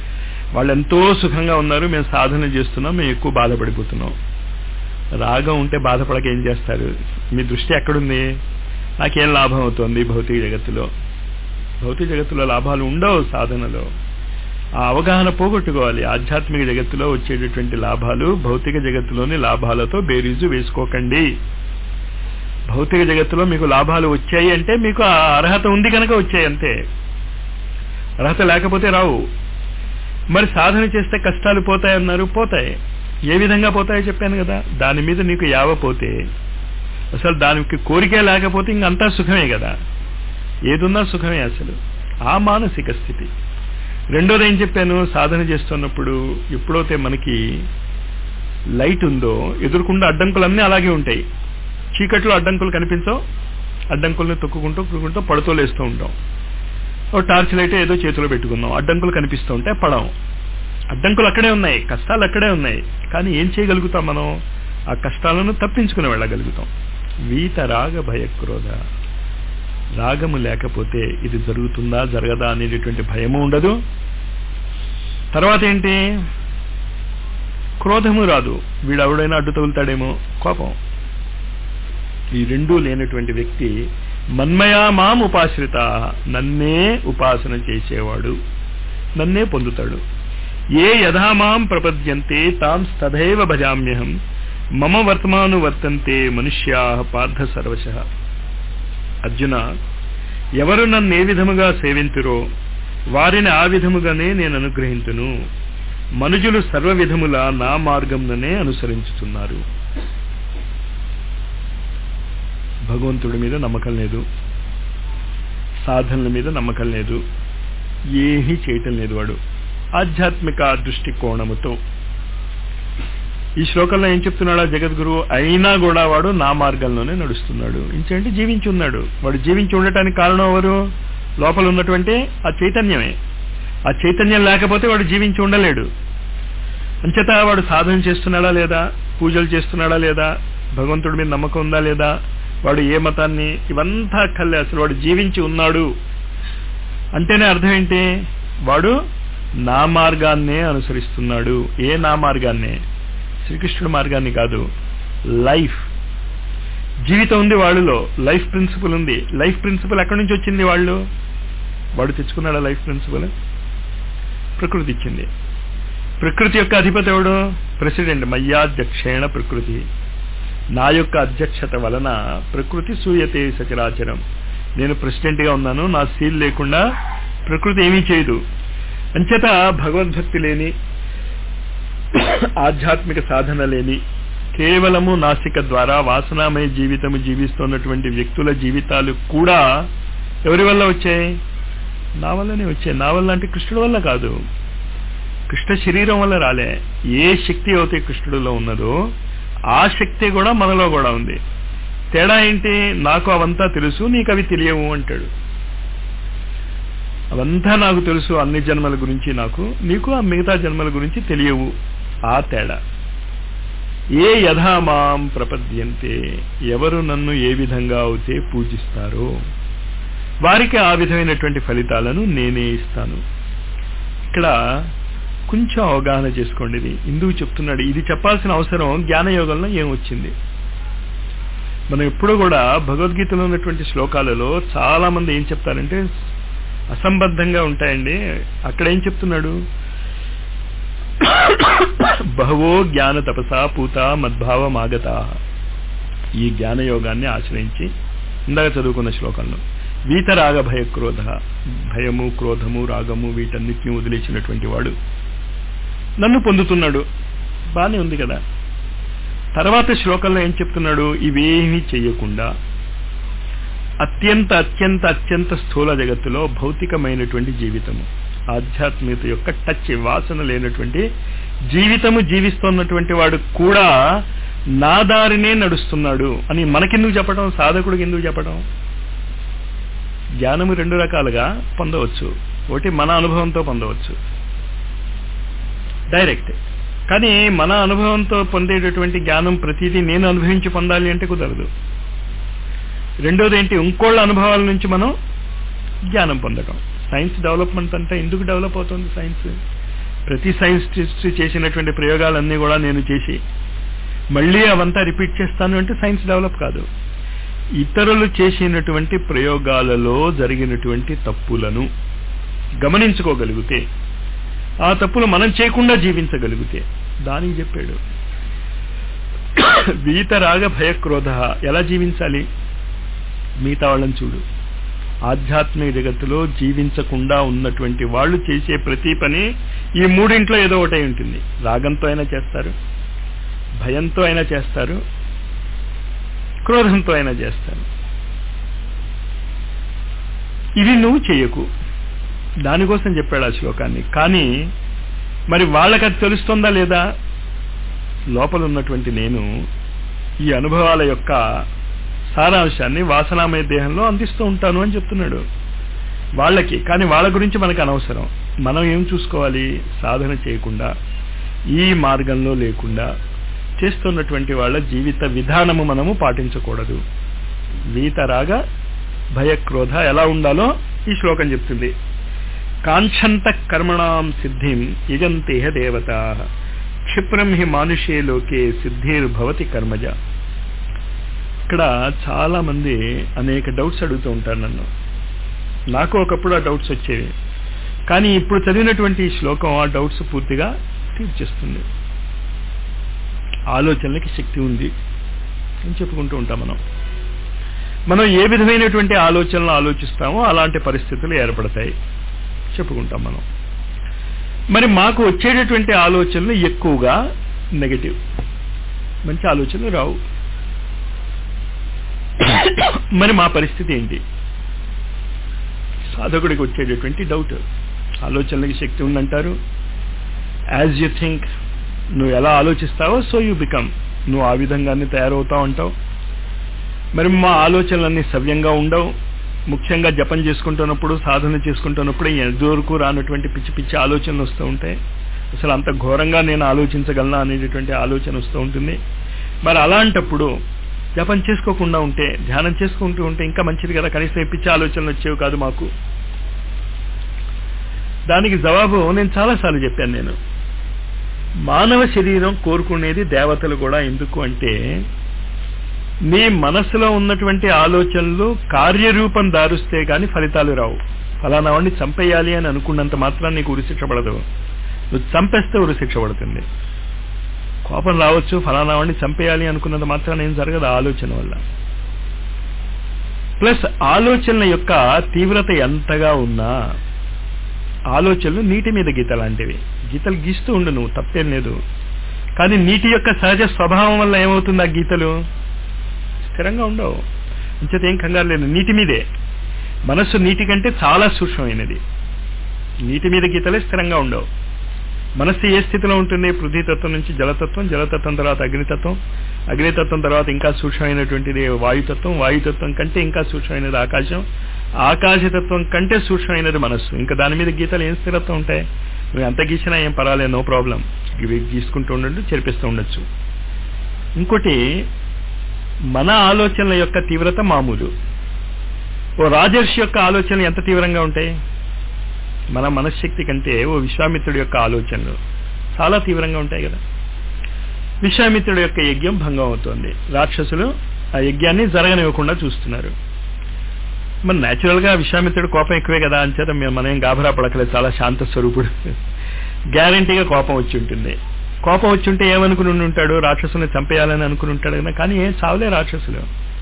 వాళ్ళు ఎంతో సుఖంగా ఉన్నారు మేము సాధన చేస్తున్నాం మేము ఎక్కువ బాధపడిపోతున్నాం రాగం ఉంటే బాధపడక ఏం చేస్తారు మీ దృష్టి ఎక్కడుంది నాకేం లాభం అవుతుంది భౌతిక జగత్తులో భౌతిక జగత్తులో లాభాలు ఉండవు సాధనలో ఆ అవగాహన పోగొట్టుకోవాలి ఆధ్యాత్మిక జగత్తులో వచ్చేటటువంటి లాభాలు భౌతిక జగత్తులోని లాభాలతో బేరీజు వేసుకోకండి భౌతిక జగత్తులో మీకు లాభాలు వచ్చాయి అంటే మీకు ఆ అర్హత ఉంది కనుక వచ్చాయి అంతే అర్హత లేకపోతే రావు మరి సాధన చేస్తే కష్టాలు పోతాయన్నారు పోతాయి ఏ విధంగా పోతాయో చెప్పాను కదా దాని మీద నీకు యావ పోతే అసలు దానికి కోరికే లేకపోతే ఇంకంతా సుఖమే కదా ఏదున్నా సుఖమే అసలు ఆ మానసిక స్థితి రెండోది ఏం చెప్పాను సాధన చేస్తున్నప్పుడు ఎప్పుడైతే మనకి లైట్ ఉందో ఎదురుకుండా అడ్డంకులన్నీ అలాగే ఉంటాయి చీకట్లో అడ్డంకులు కనిపించవు అడ్డంకుల్ని తొక్కుకుంటూ తొక్కుకుంటూ పడుతూ లేస్తూ ఉంటాం ఓ టార్చ్ లైట్ ఏదో చేతిలో పెట్టుకుందాం అడ్డంకులు కనిపిస్తూ ఉంటే పడం అడ్డంకులు అక్కడే ఉన్నాయి కష్టాలు అక్కడే ఉన్నాయి కానీ ఏం చేయగలుగుతాం మనం ఆ కష్టాలను తప్పించుకుని వెళ్ళగలుగుతాం వీత రాగ భయ క్రోధ రాగము లేకపోతే ఇది జరుగుతుందా జరగదా అనేటటువంటి భయము ఉండదు తర్వాత ఏంటి క్రోధము రాదు వీడు ఎవడైనా అడ్డు తగులుతాడేమో కోపం ఈ రెండూ లేనటువంటి వ్యక్తి మన్మయా మాం ఉపాశ్రిత నన్నే ఉపాసన చేసేవాడు నన్నే పొందుతాడు ఏ యథా మాం ప్రపద్యంతే తాం తథైవ భజామ్యహం మమ వర్తమాను వర్తంతే మనుష్యా పార్థ సర్వశ అర్జున ఎవరు నన్ను ఏ విధముగా సేవింతురో వారిని ఆ విధముగానే నేను అనుగ్రహించును మనుజులు సర్వ విధముల నా మార్గంలోనే అనుసరించుతున్నారు భగవంతుడి మీద నమ్మకం లేదు సాధనల మీద నమ్మకం లేదు ఏమీ చేయటం లేదు వాడు ఆధ్యాత్మిక దృష్టికోణముతో ఈ శ్లోకంలో ఏం చెప్తున్నాడు ఆ జగద్గురువు అయినా కూడా వాడు నా మార్గంలోనే నడుస్తున్నాడు ఇంకేంటి జీవించి ఉన్నాడు వాడు జీవించి ఉండటానికి కారణం ఎవరు లోపల ఉన్నటువంటి ఆ చైతన్యమే ఆ చైతన్యం లేకపోతే వాడు జీవించి ఉండలేడు అంచేత వాడు సాధన చేస్తున్నాడా లేదా పూజలు చేస్తున్నాడా లేదా భగవంతుడి మీద నమ్మకం ఉందా లేదా వాడు ఏ మతాన్ని ఇవంతా కల్లే అసలు వాడు జీవించి ఉన్నాడు అంటేనే అర్థం ఏంటి వాడు నా మార్గాన్నే అనుసరిస్తున్నాడు ఏ నా మార్గాన్నే శ్రీకృష్ణుడి మార్గాన్ని కాదు లైఫ్ జీవితం ఉంది వాళ్ళలో లైఫ్ ప్రిన్సిపల్ ఉంది లైఫ్ ప్రిన్సిపల్ ఎక్కడి నుంచి వచ్చింది వాళ్ళు వాడు తెచ్చుకున్నాడా లైఫ్ ప్రిన్సిపల్ ప్రకృతి ఇచ్చింది ప్రకృతి యొక్క అధిపతి ఎవడు ప్రెసిడెంట్ మయ్యాధ్యక్షేణ ప్రకృతి నా యొక్క అధ్యక్షత వలన ప్రకృతి సూయతే సచరాచరం నేను ప్రెసిడెంట్ గా ఉన్నాను నా సీల్ లేకుండా ప్రకృతి ఏమీ చేయదు అంచేత భగవద్భక్తి లేని ఆధ్యాత్మిక సాధన లేని కేవలము నాసిక ద్వారా వాసనామయ జీవితము జీవిస్తున్నటువంటి వ్యక్తుల జీవితాలు కూడా ఎవరి వల్ల వచ్చాయి నా వల్లనే వచ్చాయి నా వల్ల అంటే కృష్ణుడి వల్ల కాదు కృష్ణ శరీరం వల్ల రాలే ఏ శక్తి అయితే కృష్ణుడిలో ఉన్నదో ఆ శక్తి కూడా మనలో కూడా ఉంది తేడా ఏంటి నాకు అవంతా తెలుసు నీకు అవి తెలియవు అంటాడు అవంతా నాకు తెలుసు అన్ని జన్మల గురించి నాకు నీకు ఆ మిగతా జన్మల గురించి తెలియవు ఆ తేడా ఏ యథామాం ప్రపద్యంతే ఎవరు నన్ను ఏ విధంగా అయితే పూజిస్తారో వారికి ఆ విధమైనటువంటి ఫలితాలను నేనే ఇస్తాను ఇక్కడ కొంచెం అవగాహన చేసుకోండి ఇది ఇందుకు చెప్తున్నాడు ఇది చెప్పాల్సిన అవసరం జ్ఞానయోగంలో ఏమొచ్చింది మనం ఎప్పుడు కూడా భగవద్గీతలో ఉన్నటువంటి శ్లోకాలలో చాలా మంది ఏం చెప్తారంటే అసంబద్ధంగా ఉంటాయండి అక్కడ ఏం చెప్తున్నాడు బహవో జ్ఞాన తపసా పూత మద్భావమాగత ఈ జ్ఞానయోగాన్ని ఆశ్రయించి ఇందాక చదువుకున్న శ్లోకంలో వీతరాగ భయ క్రోధ భయము క్రోధము రాగము వీటన్నిటిని వదిలేసినటువంటి వాడు నన్ను పొందుతున్నాడు బానే ఉంది కదా తర్వాత శ్లోకంలో ఏం చెప్తున్నాడు ఇవేమీ చెయ్యకుండా అత్యంత అత్యంత అత్యంత స్థూల జగత్తులో భౌతికమైనటువంటి జీవితము ఆధ్యాత్మికత యొక్క టచ్ వాసన లేనటువంటి జీవితము జీవిస్తున్నటువంటి వాడు కూడా నా దారినే నడుస్తున్నాడు అని మనకెందుకు చెప్పడం సాధకుడికి ఎందుకు చెప్పడం జ్ఞానము రెండు రకాలుగా పొందవచ్చు ఒకటి మన అనుభవంతో పొందవచ్చు డైరెక్ట్ కానీ మన అనుభవంతో పొందేటటువంటి జ్ఞానం ప్రతిదీ నేను అనుభవించి పొందాలి అంటే కుదరదు రెండోది ఏంటి ఇంకోళ్ళ అనుభవాల నుంచి మనం జ్ఞానం పొందడం సైన్స్ డెవలప్మెంట్ అంటే ఎందుకు డెవలప్ అవుతుంది సైన్స్ ప్రతి సైంటిస్ట్ చేసినటువంటి ప్రయోగాలన్నీ కూడా నేను చేసి మళ్ళీ అవంతా రిపీట్ చేస్తాను అంటే సైన్స్ డెవలప్ కాదు ఇతరులు చేసినటువంటి ప్రయోగాలలో జరిగినటువంటి తప్పులను గమనించుకోగలిగితే ఆ తప్పులు మనం చేయకుండా జీవించగలిగితే దానికి చెప్పాడు వీతరాగ భయక్రోధ ఎలా జీవించాలి మిగతా వాళ్ళని చూడు ఆధ్యాత్మిక జగత్తులో జీవించకుండా ఉన్నటువంటి వాళ్ళు చేసే ప్రతి పని ఈ మూడింట్లో ఏదో ఒకటి ఉంటుంది రాగంతో అయినా చేస్తారు భయంతో అయినా చేస్తారు క్రోధంతో అయినా చేస్తారు ఇవి నువ్వు చేయకు దానికోసం చెప్పాడు ఆ శ్లోకాన్ని కానీ మరి వాళ్ళకి అది తెలుస్తుందా లేదా లోపల ఉన్నటువంటి నేను ఈ అనుభవాల యొక్క సారాంశాన్ని వాసనామయ దేహంలో అందిస్తూ ఉంటాను అని చెప్తున్నాడు వాళ్ళకి కానీ వాళ్ళ గురించి మనకు అనవసరం మనం ఏం చూసుకోవాలి సాధన చేయకుండా ఈ మార్గంలో లేకుండా చేస్తున్నటువంటి వాళ్ళ జీవిత విధానము మనము పాటించకూడదు వీతరాగా భయక్రోధ ఎలా ఉండాలో ఈ శ్లోకం చెప్తుంది కాంక్షంత కర్మణాం సిద్ధిం యజంతేహ దేవత క్షిప్రం హి మానుషే లోకే సిద్ధిర్భవతి కర్మజ ఇక్కడ చాలా మంది అనేక డౌట్స్ అడుగుతూ ఉంటారు నన్ను నాకు ఒకప్పుడు ఆ డౌట్స్ వచ్చేవి కానీ ఇప్పుడు చదివినటువంటి ఈ శ్లోకం ఆ డౌట్స్ పూర్తిగా తీర్చేస్తుంది ఆలోచనలకి శక్తి ఉంది అని చెప్పుకుంటూ ఉంటాం మనం మనం ఏ విధమైనటువంటి ఆలోచనలు ఆలోచిస్తామో అలాంటి పరిస్థితులు ఏర్పడతాయి చెప్పుకుంటాం మనం మరి మాకు వచ్చేటటువంటి ఆలోచనలు ఎక్కువగా నెగటివ్ మంచి ఆలోచనలు రావు మరి మా పరిస్థితి ఏంటి సాధకుడికి వచ్చేటటువంటి డౌట్ ఆలోచనలకి శక్తి ఉందంటారు యాజ్ యు థింక్ నువ్వు ఎలా ఆలోచిస్తావో సో యూ బికమ్ నువ్వు ఆ విధంగానే తయారవుతా ఉంటావు మరి మా ఆలోచనలన్నీ సవ్యంగా ఉండవు ముఖ్యంగా జపం చేసుకుంటున్నప్పుడు సాధన చేసుకుంటున్నప్పుడు ఎదురుకు రానటువంటి పిచ్చి పిచ్చి ఆలోచనలు వస్తూ ఉంటాయి అసలు అంత ఘోరంగా నేను ఆలోచించగలనా అనేటటువంటి ఆలోచన వస్తూ ఉంటుంది మరి అలాంటప్పుడు జపం చేసుకోకుండా ఉంటే ధ్యానం చేసుకుంటూ ఉంటే ఇంకా మంచిది కదా కనీసం పిచ్చి ఆలోచనలు వచ్చేవి కాదు మాకు దానికి జవాబు నేను చాలాసార్లు చెప్పాను నేను మానవ శరీరం కోరుకునేది దేవతలు కూడా ఎందుకు అంటే నీ మనసులో ఉన్నటువంటి ఆలోచనలు కార్యరూపం దారుస్తే గాని ఫలితాలు రావు ఫలానా వాడిని చంపేయాలి అని అనుకున్నంత మాత్రం నీకు ఉరిశిక్ష పడదు నువ్వు చంపేస్తే ఉరిశిక్ష పడుతుంది కోపం రావచ్చు ఫలానా వాడిని చంపేయాలి అనుకున్నంత మాత్రం ఏం జరగదు ఆలోచన వల్ల ప్లస్ ఆలోచనల యొక్క తీవ్రత ఎంతగా ఉన్నా ఆలోచనలు నీటి మీద గీత లాంటివి గీతలు గీస్తూ ఉండు నువ్వు తప్పేం లేదు కానీ నీటి యొక్క సహజ స్వభావం వల్ల ఏమవుతుంది ఆ గీతలు స్థిరంగా ఉండవు అంచేత ఏం కంగారు లేదు నీటి మీదే మనస్సు నీటి కంటే చాలా సూక్ష్మమైనది నీటి మీద గీతలే స్థిరంగా ఉండవు మనస్సు ఏ స్థితిలో ఉంటుంది పృథ్వీతత్వం నుంచి జలతత్వం జలతత్వం తర్వాత అగ్నితత్వం అగ్నితత్వం తర్వాత ఇంకా సూక్ష్మమైనటువంటిది వాయుతత్వం వాయుతత్వం కంటే ఇంకా సూక్ష్మమైనది ఆకాశం ఆకాశతత్వం కంటే సూక్ష్మమైనది మనస్సు ఇంకా దాని మీద గీతలు ఏం స్థిరత్వం ఉంటాయి నువ్వు ఎంత గీసినా ఏం పర్వాలేదు నో ప్రాబ్లం ఇవి గీసుకుంటూ ఉండొచ్చు చెరిపిస్తూ ఉండొచ్చు ఇంకోటి మన ఆలోచనల యొక్క తీవ్రత మామూలు ఓ రాజర్షి యొక్క ఆలోచనలు ఎంత తీవ్రంగా ఉంటాయి మన మనశ్శక్తి కంటే ఓ విశ్వామిత్రుడి యొక్క ఆలోచనలు చాలా తీవ్రంగా ఉంటాయి కదా విశ్వామిత్రుడి యొక్క యజ్ఞం భంగం అవుతోంది రాక్షసులు ఆ యజ్ఞాన్ని జరగనివ్వకుండా చూస్తున్నారు మరి న్యాచురల్ గా విశ్వామిత్రుడు కోపం ఎక్కువే కదా అని చేత మనం ఏం గాభరా పడకలేదు చాలా శాంత స్వరూపుడు గ్యారంటీగా కోపం వచ్చి ఉంటుంది కోపం వచ్చి ఉంటే ఏమనుకుని ఉంటాడు రాక్షసుని చంపేయాలని అనుకుని ఉంటాడు కదా కానీ ఏం చావలే రాక్షసులు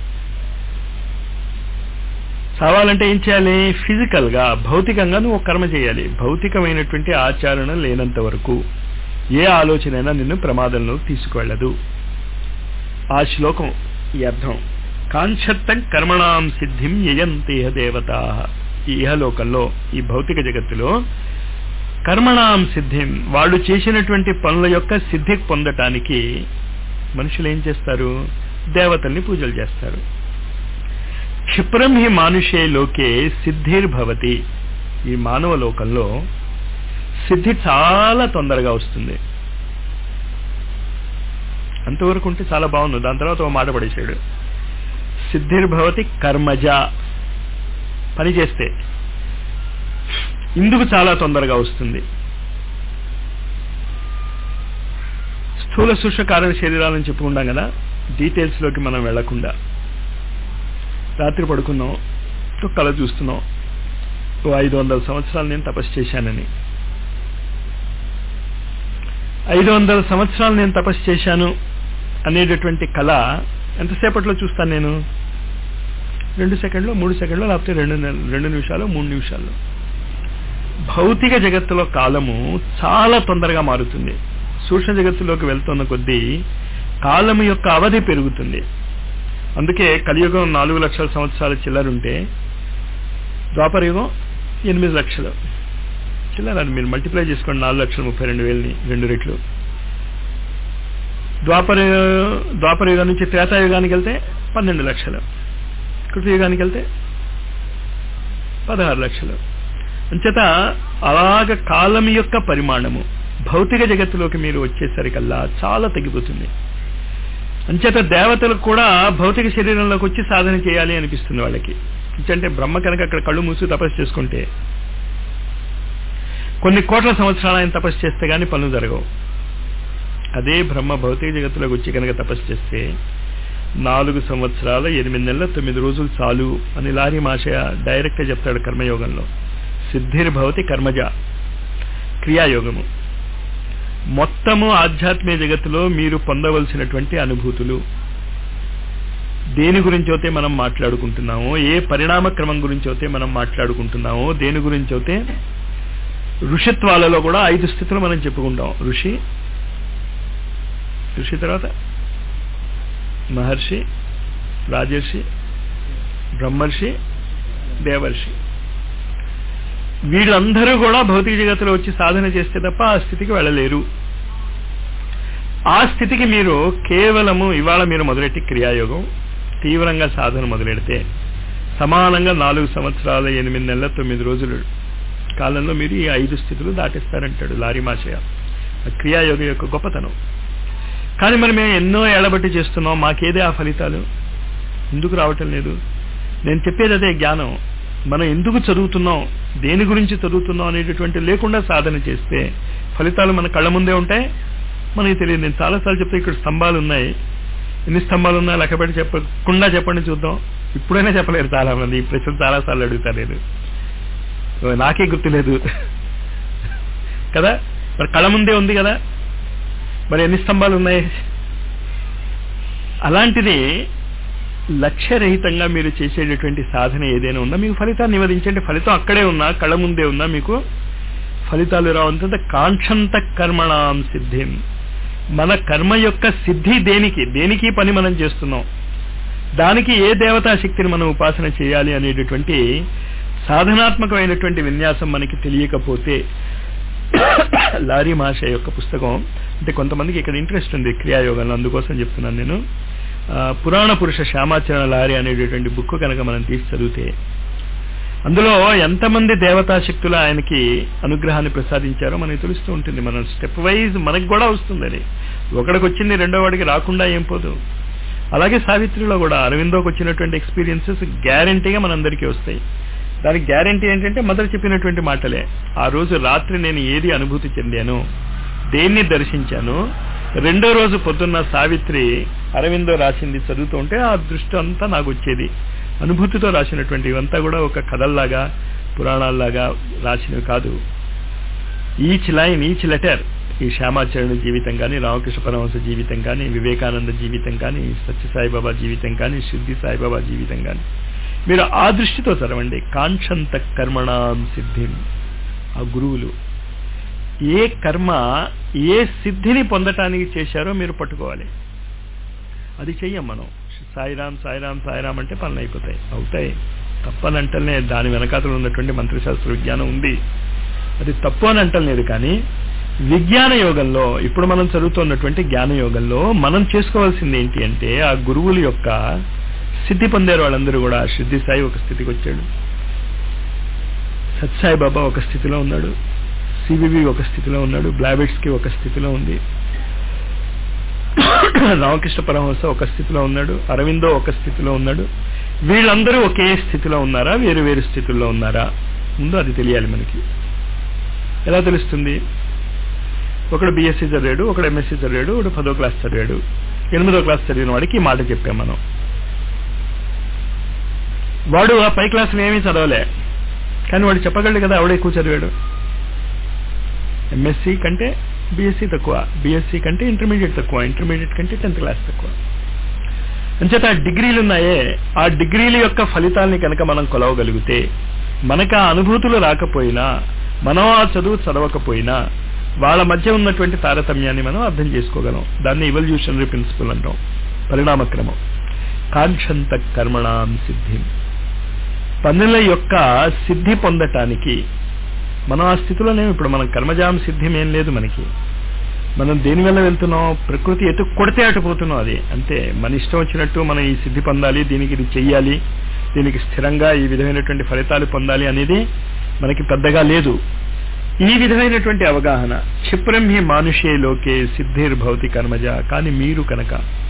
చావాలంటే ఏం చేయాలి ఫిజికల్ గా భౌతికంగా నువ్వు కర్మ చేయాలి భౌతికమైనటువంటి ఆచరణ లేనంత వరకు ఏ ఆలోచనైనా నిన్ను ప్రమాదంలో తీసుకువెళ్ళదు ఆ శ్లోకం ఈ అర్థం కాంక్షత్తం కర్మణాం సిద్ధిం యయంతేహ దేవత ఈ ఇహలోకంలో ఈ భౌతిక జగత్తులో కర్మణాం సిద్ధిం వాళ్ళు చేసినటువంటి పనుల యొక్క సిద్ధి పొందటానికి మనుషులు ఏం చేస్తారు దేవతల్ని పూజలు చేస్తారు క్షిప్రం హి మానుషే లోకే సిద్ధిర్భవతి ఈ మానవ లోకంలో సిద్ధి చాలా తొందరగా వస్తుంది అంతవరకు ఉంటే చాలా బాగుంది దాని తర్వాత ఒక మాట పడేశాడు సిద్ధిర్భవతి కర్మజ పని చేస్తే ఇందుకు చాలా తొందరగా వస్తుంది స్థూల సూక్ష్మ కారణ శరీరాలను చెప్పుకుంటాం కదా డీటెయిల్స్లోకి మనం వెళ్లకుండా రాత్రి పడుకున్నాం ఓ కళ చూస్తున్నాం ఓ ఐదు వందల సంవత్సరాలు నేను తపస్సు చేశానని ఐదు వందల సంవత్సరాలు నేను తపస్సు చేశాను అనేటటువంటి కళ ఎంతసేపట్లో చూస్తాను నేను రెండు సెకండ్లో మూడు సెకండ్లో లేకపోతే రెండు నెల- రెండు నిమిషాలు మూడు నిమిషాల్లో భౌతిక జగత్తులో కాలము చాలా తొందరగా మారుతుంది సూక్ష్మ జగత్తులోకి వెళ్తున్న కొద్దీ కాలము యొక్క అవధి పెరుగుతుంది అందుకే కలియుగం నాలుగు లక్షల సంవత్సరాల చిల్లరుంటే ద్వాపర యుగం ఎనిమిది లక్షలు చిల్లర అది మీరు మల్టిప్లై చేసుకోండి నాలుగు లక్షల ముప్పై రెండు వేలని రెండు రెట్లు ద్వాపర ద్వాపర యుగం నుంచి త్రేతాయుగానికి వెళ్తే పన్నెండు లక్షలు కృతయుగానికి వెళ్తే పదహారు లక్షలు అంచేత అలాగ కాలం యొక్క పరిమాణము భౌతిక జగత్తులోకి మీరు వచ్చేసరికల్లా చాలా తగ్గిపోతుంది అంచేత దేవతలకు కూడా భౌతిక శరీరంలోకి వచ్చి సాధన చేయాలి అనిపిస్తుంది వాళ్ళకి అంటే బ్రహ్మ కనుక అక్కడ కళ్ళు మూసి తపస్సు చేసుకుంటే కొన్ని కోట్ల సంవత్సరాలు ఆయన తపస్సు చేస్తే గానీ పనులు జరగవు అదే బ్రహ్మ భౌతిక జగత్తులోకి వచ్చి కనుక తపస్సు చేస్తే నాలుగు సంవత్సరాల ఎనిమిది నెలల తొమ్మిది రోజులు చాలు అని లారీ మాషయ డైరెక్ట్ గా చెప్తాడు కర్మయోగంలో సిద్ధిర్భవతి కర్మజ క్రియాయోగము మొత్తము ఆధ్యాత్మిక జగత్తులో మీరు పొందవలసినటువంటి అనుభూతులు దేని గురించి అయితే మనం మాట్లాడుకుంటున్నామో ఏ పరిణామ క్రమం గురించి అయితే మనం మాట్లాడుకుంటున్నామో దేని గురించి అయితే ఋషిత్వాలలో కూడా ఐదు స్థితులు మనం చెప్పుకుంటాం ఋషి ఋషి తర్వాత మహర్షి రాజర్షి బ్రహ్మర్షి దేవర్షి వీళ్ళందరూ కూడా భౌతిక జగత్తులో వచ్చి సాధన చేస్తే తప్ప ఆ స్థితికి వెళ్ళలేరు ఆ స్థితికి మీరు కేవలము ఇవాళ మీరు మొదలెట్టి క్రియాయోగం తీవ్రంగా సాధన మొదలెడితే సమానంగా నాలుగు సంవత్సరాల ఎనిమిది నెలల తొమ్మిది రోజులు కాలంలో మీరు ఈ ఐదు స్థితులు దాటిస్తారంటాడు లారీ మాషయ ఆ క్రియాయోగం యొక్క గొప్పతనం కానీ మరి మేము ఎన్నో ఏళ్లబట్టి చేస్తున్నాం మాకేదే ఆ ఫలితాలు ఎందుకు రావటం లేదు నేను చెప్పేది అదే జ్ఞానం మనం ఎందుకు చదువుతున్నాం దేని గురించి చదువుతున్నాం అనేటటువంటి లేకుండా సాధన చేస్తే ఫలితాలు మన కళ్ళ ముందే ఉంటాయి మనకి తెలియదు నేను చాలాసార్లు చెప్తే ఇక్కడ స్తంభాలు ఉన్నాయి ఎన్ని స్తంభాలు ఉన్నాయి లెక్కపెట్టి చెప్పకుండా చెప్పండి చూద్దాం ఇప్పుడైనా చెప్పలేరు చాలా మంది ఈ ప్రశ్న చాలాసార్లు అడుగుతారు నేను నాకే గుర్తులేదు కదా మరి కళ్ళ ముందే ఉంది కదా మరి ఎన్ని స్తంభాలు ఉన్నాయి అలాంటిది లక్ష్యరహితంగా మీరు చేసేటటువంటి సాధన ఏదైనా ఉందా మీకు ఫలితాన్ని నివేదించండి ఫలితం అక్కడే ఉన్నా కళ్ళ ముందే ఉన్నా మీకు ఫలితాలు రావంత కాంక్షంత కర్మణాం సిద్ధిం మన కర్మ యొక్క సిద్ధి దేనికి దేనికి పని మనం చేస్తున్నాం దానికి ఏ దేవతా శక్తిని మనం ఉపాసన చేయాలి అనేటటువంటి సాధనాత్మకమైనటువంటి విన్యాసం మనకి తెలియకపోతే లారీ మాష యొక్క పుస్తకం అంటే కొంతమందికి ఇక్కడ ఇంట్రెస్ట్ ఉంది క్రియాయోగంలో అందుకోసం చెప్తున్నాను నేను ఆ, పురాణ పురుష శ్యామాచరణ లారీ అనేటటువంటి బుక్ కనుక మనం తీసి చదివితే అందులో ఎంతమంది దేవతా శక్తులు ఆయనకి అనుగ్రహాన్ని ప్రసాదించారో మనకి తెలుస్తూ ఉంటుంది మనం స్టెప్ వైజ్ మనకి కూడా వస్తుంది అది ఒకడికి వచ్చింది రెండో వాడికి రాకుండా ఏం పోదు అలాగే సావిత్రిలో కూడా అరవిందోకి వచ్చినటువంటి ఎక్స్పీరియన్సెస్ గ్యారంటీగా మనందరికీ వస్తాయి దానికి గ్యారంటీ ఏంటంటే మొదలు చెప్పినటువంటి మాటలే ఆ రోజు రాత్రి నేను ఏది అనుభూతి చెందాను దేన్ని దర్శించాను రెండో రోజు పొద్దున్న సావిత్రి అరవిందో రాసింది చదువుతూ ఉంటే ఆ దృష్టి అంతా నాకు వచ్చేది అనుభూతితో రాసినటువంటి ఇవంతా కూడా ఒక కథల్లాగా పురాణాల్లాగా రాసినవి కాదు ఈచ్ లైన్ ఈచ్ లెటర్ ఈ శ్యామాచరణ జీవితం కానీ రామకృష్ణ పరమహంస జీవితం కానీ వివేకానంద జీవితం కానీ సత్య సాయిబాబా జీవితం కానీ సిద్ధి సాయిబాబా జీవితం కానీ మీరు ఆ దృష్టితో చదవండి కాంక్షంత కర్మణాం సిద్ధిం ఆ గురువులు ఏ కర్మ ఏ సిద్ధిని పొందటానికి చేశారో మీరు పట్టుకోవాలి అది చెయ్యం మనం సాయిరాం సాయిరాం సాయిరాం అంటే పనులు అయిపోతాయి అవుతాయి తప్పని అంటలే దాని వెనకాతలు ఉన్నటువంటి మంత్రశాస్త్ర విజ్ఞానం ఉంది అది తప్పు అని అంటలేదు కానీ విజ్ఞాన యోగంలో ఇప్పుడు మనం చదువుతున్నటువంటి జ్ఞాన యోగంలో మనం చేసుకోవాల్సింది ఏంటి అంటే ఆ గురువుల యొక్క సిద్ధి పొందారు వాళ్ళందరూ కూడా సిద్ధి సాయి ఒక స్థితికి వచ్చాడు సత్సాయి బాబా ఒక స్థితిలో ఉన్నాడు సిబిబి ఒక స్థితిలో ఉన్నాడు బ్లాబెట్స్ కి ఒక స్థితిలో ఉంది రామకృష్ణ పరమహంస ఒక స్థితిలో ఉన్నాడు అరవిందో ఒక స్థితిలో ఉన్నాడు వీళ్ళందరూ ఒకే స్థితిలో ఉన్నారా వేరు వేరు స్థితుల్లో ఉన్నారా ముందు అది తెలియాలి మనకి ఎలా తెలుస్తుంది ఒకడు బీఎస్సీ చదివాడు ఒకడు ఎంఎస్సీ చదివాడు ఒకడు పదో క్లాస్ చదివాడు ఎనిమిదో క్లాస్ చదివిన వాడికి ఈ మాట చెప్పాం మనం వాడు ఆ పై క్లాసులు ఏమీ చదవలే కానీ వాడు చెప్పగలడు కదా ఆవిడ ఎక్కువ చదివాడు ఎంఎస్సీ కంటే బీఎస్సీ తక్కువ బీఎస్సీ కంటే ఇంటర్మీడియట్ తక్కువ ఇంటర్మీడియట్ కంటే టెన్త్ క్లాస్ తక్కువ అంచేత ఆ డిగ్రీలు ఉన్నాయే ఆ డిగ్రీల యొక్క ఫలితాల్ని కనుక మనం కొలవగలిగితే మనకు ఆ అనుభూతులు రాకపోయినా మనం ఆ చదువు చదవకపోయినా వాళ్ళ మధ్య ఉన్నటువంటి తారతమ్యాన్ని మనం అర్థం చేసుకోగలం దాన్ని ఇవల్యూషనరీ ప్రిన్సిపల్ అంటాం పరిణామక్రమం కాంక్షంత కర్మణాం సిద్ధి పనుల యొక్క సిద్ధి పొందటానికి మనం ఆ స్థితిలోనే ఇప్పుడు మనం కర్మజాం సిద్ధిం ఏం లేదు మనకి మనం దేని వల్ల వెళ్తున్నాం ప్రకృతి ఎటు కొడితే అటు పోతున్నాం అది అంతే మన ఇష్టం వచ్చినట్టు మనం ఈ సిద్ధి పొందాలి దీనికి ఇది చెయ్యాలి దీనికి స్థిరంగా ఈ విధమైనటువంటి ఫలితాలు పొందాలి అనేది మనకి పెద్దగా లేదు ఈ విధమైనటువంటి అవగాహన క్షిప్రమ్హి మానుషే లోకే సిద్ధిర్భవతి కర్మజ కానీ మీరు కనుక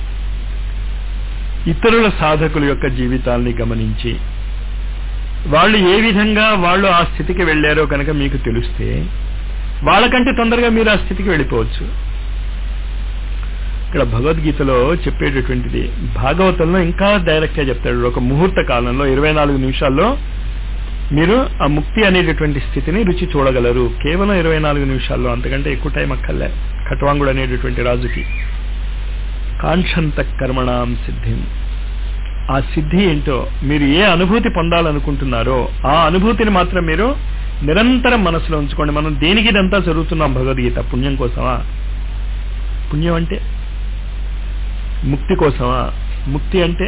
ఇతరుల సాధకుల యొక్క జీవితాల్ని గమనించి వాళ్ళు ఏ విధంగా వాళ్ళు ఆ స్థితికి వెళ్ళారో కనుక మీకు తెలిస్తే వాళ్ళకంటే తొందరగా మీరు ఆ స్థితికి వెళ్ళిపోవచ్చు ఇక్కడ భగవద్గీతలో చెప్పేటటువంటిది భాగవతంలో ఇంకా డైరెక్ట్ గా చెప్తాడు ఒక ముహూర్త కాలంలో ఇరవై నాలుగు నిమిషాల్లో మీరు ఆ ముక్తి అనేటటువంటి స్థితిని రుచి చూడగలరు కేవలం ఇరవై నాలుగు నిమిషాల్లో అంతకంటే ఎక్కువ టైం అక్కర్లే ఖట్వాంగుడు అనేటటువంటి రాజుకి కాంక్షంత కర్మణాం సిద్ధిం ఆ సిద్ధి ఏంటో మీరు ఏ అనుభూతి పొందాలనుకుంటున్నారో ఆ అనుభూతిని మాత్రం మీరు నిరంతరం మనసులో ఉంచుకోండి మనం దేనికి ఇదంతా చదువుతున్నాం భగవద్గీత పుణ్యం కోసమా పుణ్యం అంటే ముక్తి కోసమా ముక్తి అంటే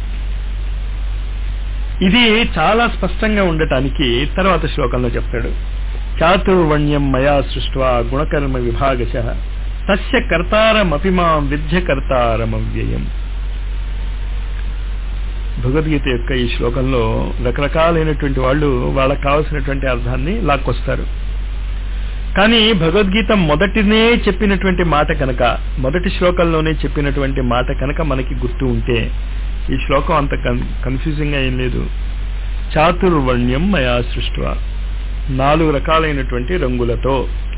ఇది చాలా స్పష్టంగా ఉండటానికి తర్వాత శ్లోకంలో చెప్తాడు చాతుర్వణ్యం మయా సృష్వా గుణకర్మ విభాగశ తస్య కర్తారమపి మాం విద్య కర్తారమవ్యయం భగవద్గీత యొక్క ఈ శ్లోకంలో రకరకాలైనటువంటి వాళ్ళు వాళ్ళకు కావలసినటువంటి అర్థాన్ని లాక్కొస్తారు కానీ భగవద్గీత మొదటినే చెప్పినటువంటి మాట కనుక మొదటి శ్లోకంలోనే చెప్పినటువంటి మాట కనుక మనకి గుర్తు ఉంటే ఈ శ్లోకం అంత కన్ఫ్యూజింగ్ గా ఏం లేదు చాతుర్వర్ణ్యం మయా సృష్ట నాలుగు రకాలైనటువంటి రంగులతో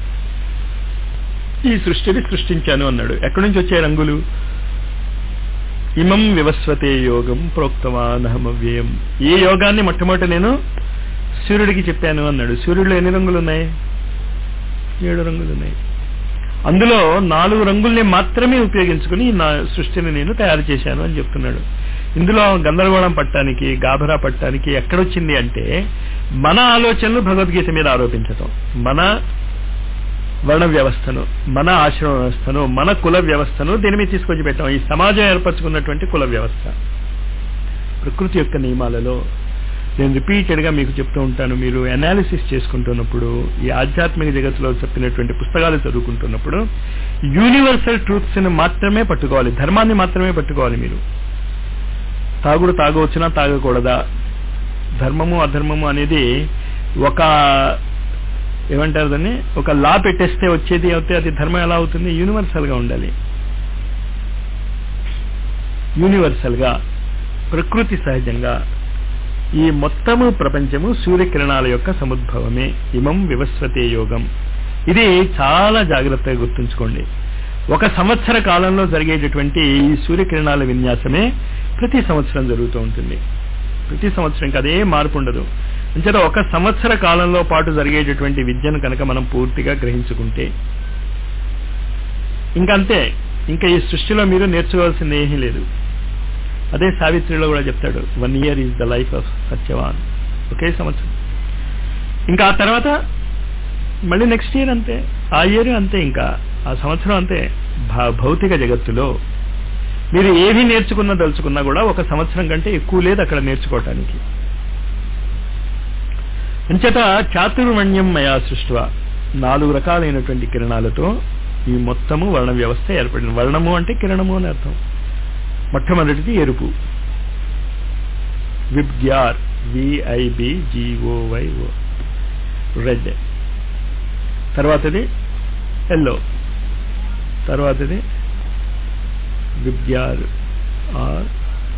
ఈ సృష్టిని సృష్టించాను అన్నాడు ఎక్కడి నుంచి వచ్చే రంగులు ఇమం వివస్వతే యోగం ప్రోక్తవానహమవ్యయం ఏ యోగాన్ని మొట్టమొదటి నేను సూర్యుడికి చెప్పాను అన్నాడు సూర్యుడిలో ఎన్ని రంగులు ఉన్నాయి ఏడు రంగులు ఉన్నాయి అందులో నాలుగు రంగుల్ని మాత్రమే ఉపయోగించుకుని నా సృష్టిని నేను తయారు చేశాను అని చెప్తున్నాడు ఇందులో గందరగోళం పట్టడానికి గాభరా పట్టడానికి ఎక్కడొచ్చింది అంటే మన ఆలోచనలు భగవద్గీత మీద ఆరోపించటం మన వర్ణ వ్యవస్థను మన ఆశ్రమ వ్యవస్థను మన కుల వ్యవస్థను దీని మీద తీసుకొచ్చి పెట్టాం ఈ సమాజం ఏర్పరచుకున్నటువంటి కుల వ్యవస్థ ప్రకృతి యొక్క నియమాలలో నేను రిపీటెడ్ గా మీకు చెప్తూ ఉంటాను మీరు అనాలిసిస్ చేసుకుంటున్నప్పుడు ఈ ఆధ్యాత్మిక జగత్తులో చెప్పినటువంటి పుస్తకాలు చదువుకుంటున్నప్పుడు యూనివర్సల్ ట్రూత్స్ ని మాత్రమే పట్టుకోవాలి ధర్మాన్ని మాత్రమే పట్టుకోవాలి మీరు తాగుడు తాగవచ్చునా తాగకూడదా ధర్మము అధర్మము అనేది ఒక ఏమంటారు దాన్ని ఒక లా పెట్టేస్తే వచ్చేది అయితే అది ధర్మం ఎలా అవుతుంది యూనివర్సల్ గా ఉండాలి యూనివర్సల్ గా ప్రకృతి సహజంగా ఈ మొత్తము ప్రపంచము సూర్యకిరణాల యొక్క సముద్భవమే ఇమం వివస్వతే యోగం ఇది చాలా జాగ్రత్తగా గుర్తుంచుకోండి ఒక సంవత్సర కాలంలో జరిగేటటువంటి ఈ సూర్యకిరణాల విన్యాసమే ప్రతి సంవత్సరం జరుగుతూ ఉంటుంది ప్రతి సంవత్సరం అదే మార్పు ఉండదు అంచేత ఒక సంవత్సర కాలంలో పాటు జరిగేటటువంటి విద్యను కనుక మనం పూర్తిగా గ్రహించుకుంటే ఇంకంతే ఇంకా ఈ సృష్టిలో మీరు నేర్చుకోవాల్సింది ఏమీ లేదు అదే సావిత్రిలో కూడా చెప్తాడు one year is the life of Satyavan ఒకే సంవత్సరం ఇంకా ఆ తర్వాత మళ్ళీ నెక్స్ట్ ఇయర్ అంతే ఆ ఇయర్ అంతే ఇంకా ఆ సంవత్సరం అంతే భౌతిక జగత్తులో మీరు ఏది నేర్చుకున్నా దలుచుకున్నా కూడా ఒక సంవత్సరం కంటే ఎక్కువ లేదు అక్కడ నేర్చుకోవటానికి అంచేత చాతుర్వణ్యం మయా సృష్టివ నాలుగు రకాలైనటువంటి కిరణాలతో ఈ మొత్తము వర్ణ వ్యవస్థ ఏర్పడింది వర్ణము అంటే కిరణము అని అర్థం మొట్టమొదటిది ఎరుపు విబ్గ్యార్ విఐబి జిఓవైఓ రెడ్ తర్వాతది ఎల్లో తర్వాతది విబ్గ్యార్ ఆర్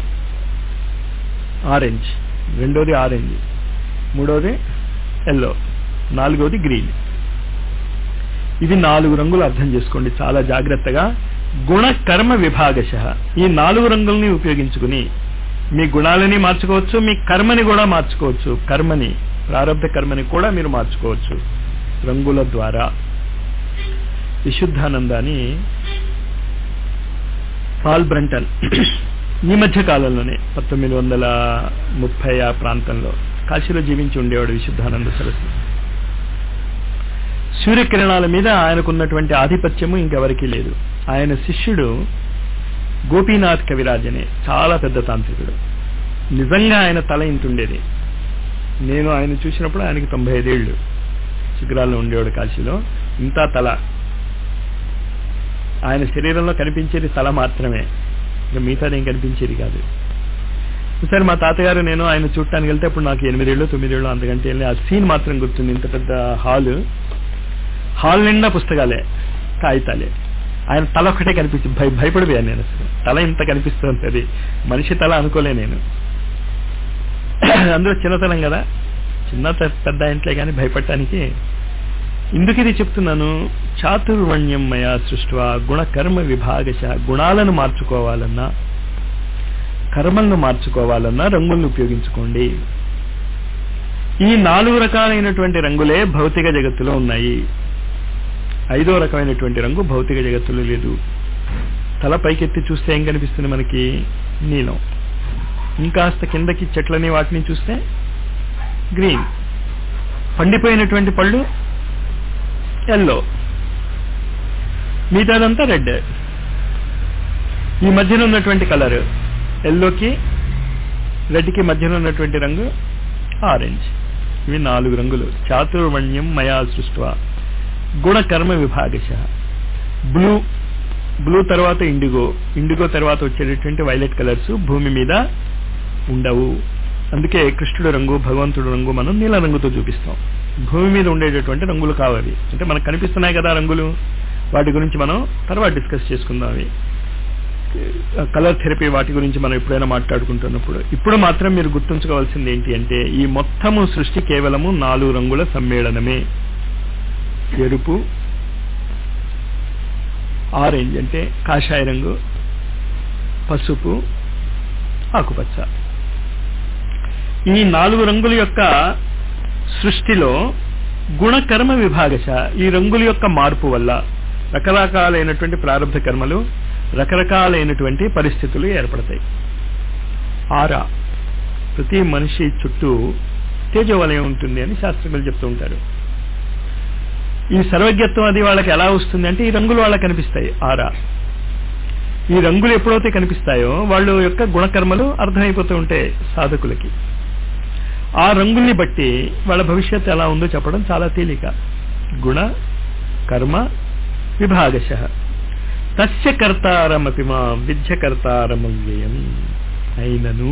ఆరెంజ్ రెండోది ఆరెంజ్ మూడోది ఎల్లో నాలుగోది గ్రీన్ ఇవి నాలుగు రంగులు అర్థం చేసుకోండి చాలా జాగ్రత్తగా గుణ కర్మ విభాగశ ఈ నాలుగు రంగుల్ని ఉపయోగించుకుని మీ గుణాలని మార్చుకోవచ్చు మీ కర్మని కూడా మార్చుకోవచ్చు కర్మని ప్రారంభ కర్మని కూడా మీరు మార్చుకోవచ్చు రంగుల ద్వారా విశుద్ధానందాన్ని పాల్ బ్రంటన్ ఈ మధ్య కాలంలోనే పంతొమ్మిది వందల ముప్పై ఆ ప్రాంతంలో కాశీలో జీవించి ఉండేవాడు విశుద్ధానంద సరస్వతి సూర్యకిరణాల మీద ఆయనకున్నటువంటి ఆధిపత్యము ఇంకెవరికీ లేదు ఆయన శిష్యుడు గోపీనాథ్ కవిరాజ్ అనే చాలా పెద్ద తాంత్రికుడు నిజంగా ఆయన తల ఇంతుండేది నేను ఆయన చూసినప్పుడు ఆయనకి తొంభై ఐదేళ్లు శిఖరాల్లో ఉండేవాడు కాశీలో ఇంత తల ఆయన శరీరంలో కనిపించేది తల మాత్రమే ఇంకా మిగతాది ఏం కనిపించేది కాదు ఒకసారి మా తాతగారు నేను ఆయన చూడటానికి వెళ్తే అప్పుడు నాకు ఎనిమిదేళ్ళు తొమ్మిదేళ్ళు అంతకంటే వెళ్ళి ఆ సీన్ మాత్రం గుర్తుంది ఇంత పెద్ద హాల్ హాల్ నిండా పుస్తకాలే కాగితాలే ఆయన తల ఒకటే కనిపించి భయ భయపడిపోయాను నేను అసలు తల ఇంత కనిపిస్తుంది అది మనిషి తల అనుకోలే నేను అందులో చిన్నతనం కదా చిన్న పెద్ద ఇంట్లో కానీ భయపడటానికి ఇందుకు ఇది చెప్తున్నాను చాతుర్వణ్యం మయా సృష్టివా గుణ కర్మ విభాగశ గుణాలను మార్చుకోవాలన్నా కర్మలను మార్చుకోవాలన్నా రంగులను ఉపయోగించుకోండి ఈ నాలుగు రకాలైనటువంటి రంగులే భౌతిక జగత్తులో ఉన్నాయి ఐదో రకమైనటువంటి రంగు భౌతిక జగత్తులో లేదు తల పైకెత్తి చూస్తే ఏం కనిపిస్తుంది మనకి నీలం ఇంకాస్త కిందకి చెట్లని వాటిని చూస్తే గ్రీన్ పండిపోయినటువంటి పళ్ళు ఎల్లో మిగతాదంతా రెడ్ ఈ మధ్యన ఉన్నటువంటి కలర్ ఎల్లోకి రెడ్కి మధ్యన ఉన్నటువంటి రంగు ఆరెంజ్ ఇవి నాలుగు రంగులు చాతుర్వణ్యం మయా సృష్టివా గుణకర్మ విభాగశ బ్లూ బ్లూ తర్వాత ఇండిగో ఇండిగో తర్వాత వచ్చేటటువంటి వైలెట్ కలర్స్ భూమి మీద ఉండవు అందుకే కృష్ణుడు రంగు భగవంతుడు రంగు మనం నీల రంగుతో చూపిస్తాం భూమి మీద ఉండేటటువంటి రంగులు కావాలి అంటే మనకు కనిపిస్తున్నాయి కదా రంగులు వాటి గురించి మనం తర్వాత డిస్కస్ చేసుకుందాం అవి కలర్ థెరపీ వాటి గురించి మనం ఎప్పుడైనా మాట్లాడుకుంటున్నప్పుడు ఇప్పుడు మాత్రం మీరు గుర్తుంచుకోవాల్సింది ఏంటి అంటే ఈ మొత్తము సృష్టి కేవలము నాలుగు రంగుల సమ్మేళనమే ఎరుపు ఆరెంజ్ అంటే కాషాయ రంగు పసుపు ఆకుపచ్చ ఈ నాలుగు రంగుల యొక్క సృష్టిలో గుణకర్మ విభాగశ ఈ రంగుల యొక్క మార్పు వల్ల రకరకాలైనటువంటి ప్రారంభ కర్మలు రకరకాలైనటువంటి పరిస్థితులు ఏర్పడతాయి ఆరా ప్రతి మనిషి చుట్టూ తేజవలయం ఉంటుంది అని శాస్త్రజ్ఞులు చెప్తూ ఉంటారు ఈ సర్వజ్ఞత్వం అది వాళ్ళకి ఎలా వస్తుంది అంటే ఈ రంగులు వాళ్ళకి కనిపిస్తాయి ఆరా ఈ రంగులు ఎప్పుడైతే కనిపిస్తాయో వాళ్ళు యొక్క గుణకర్మలు అర్థమైపోతూ ఉంటాయి సాధకులకి ఆ రంగుల్ని బట్టి వాళ్ళ భవిష్యత్తు ఎలా ఉందో చెప్పడం చాలా తేలిక గుణ కర్మ విభాగశ తస్య కర్తారమపి మా విద్య కర్తారమవ్యయం అయినను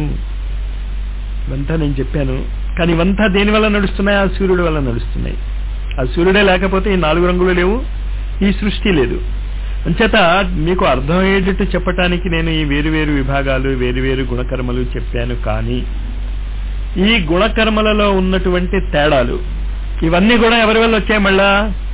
ఇవంతా నేను చెప్పాను కానీ ఇవంతా దేని వల్ల నడుస్తున్నాయి ఆ సూర్యుడి వల్ల నడుస్తున్నాయి ఆ సూర్యుడే లేకపోతే ఈ నాలుగు రంగులు లేవు ఈ సృష్టి లేదు అంచేత మీకు అర్థమయ్యేటట్టు చెప్పటానికి నేను ఈ వేరు వేరు విభాగాలు వేరు వేరు గుణకర్మలు చెప్పాను కానీ ఈ గుణకర్మలలో ఉన్నటువంటి తేడాలు ఇవన్నీ కూడా ఎవరి వల్ల వచ్చాయి మళ్ళా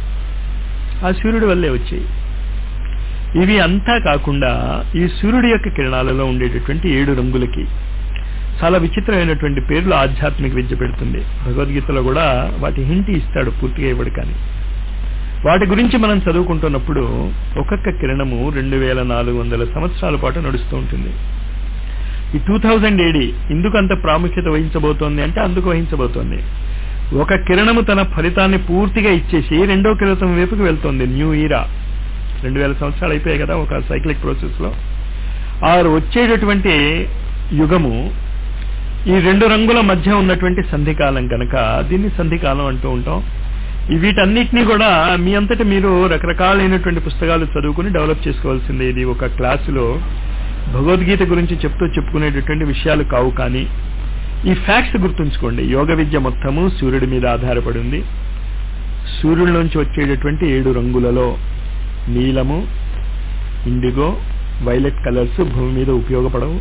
ఆ సూర్యుడి వల్లే వచ్చాయి ఇవి అంతా కాకుండా ఈ సూర్యుడి యొక్క కిరణాలలో ఉండేటటువంటి ఏడు రంగులకి చాలా విచిత్రమైనటువంటి పేర్లు ఆధ్యాత్మిక విద్య పెడుతుంది భగవద్గీతలో కూడా వాటి హింటి ఇస్తాడు పూర్తిగా ఇవ్వడు కానీ వాటి గురించి మనం చదువుకుంటున్నప్పుడు ఒక్కొక్క కిరణము రెండు వేల నాలుగు వందల సంవత్సరాల పాటు నడుస్తూ ఉంటుంది ఈ టూ థౌజండ్ ఏడి ఎందుకు అంత ప్రాముఖ్యత వహించబోతోంది అంటే అందుకు వహించబోతోంది ఒక కిరణము తన ఫలితాన్ని పూర్తిగా ఇచ్చేసి రెండో కిరణం వైపుకి వెళ్తోంది న్యూ ఈరా రెండు వేల సంవత్సరాలు అయిపోయాయి కదా ఒక సైక్లిక్ ప్రాసెస్ లో ఆ వచ్చేటటువంటి యుగము ఈ రెండు రంగుల మధ్య ఉన్నటువంటి సంధికాలం కనుక దీన్ని సంధికాలం అంటూ ఉంటాం ఈ వీటన్నిటినీ కూడా మీ అంతటి మీరు రకరకాలైనటువంటి పుస్తకాలు చదువుకుని డెవలప్ చేసుకోవాల్సిందే ఇది ఒక క్లాసులో భగవద్గీత గురించి చెప్తూ చెప్పుకునేటటువంటి విషయాలు కావు కానీ ఈ ఫ్యాక్ట్స్ గుర్తుంచుకోండి యోగ విద్య మొత్తము సూర్యుడి మీద ఆధారపడి ఉంది సూర్యుడి నుంచి వచ్చేటటువంటి ఏడు రంగులలో నీలము ఇండిగో వైలెట్ కలర్స్ భూమి మీద ఉపయోగపడవు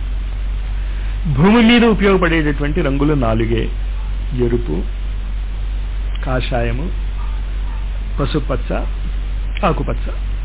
భూమి మీద ఉపయోగపడేటటువంటి రంగులు నాలుగే ఎరుపు కాషాయము పసుపచ్చ ఆకుపచ్చ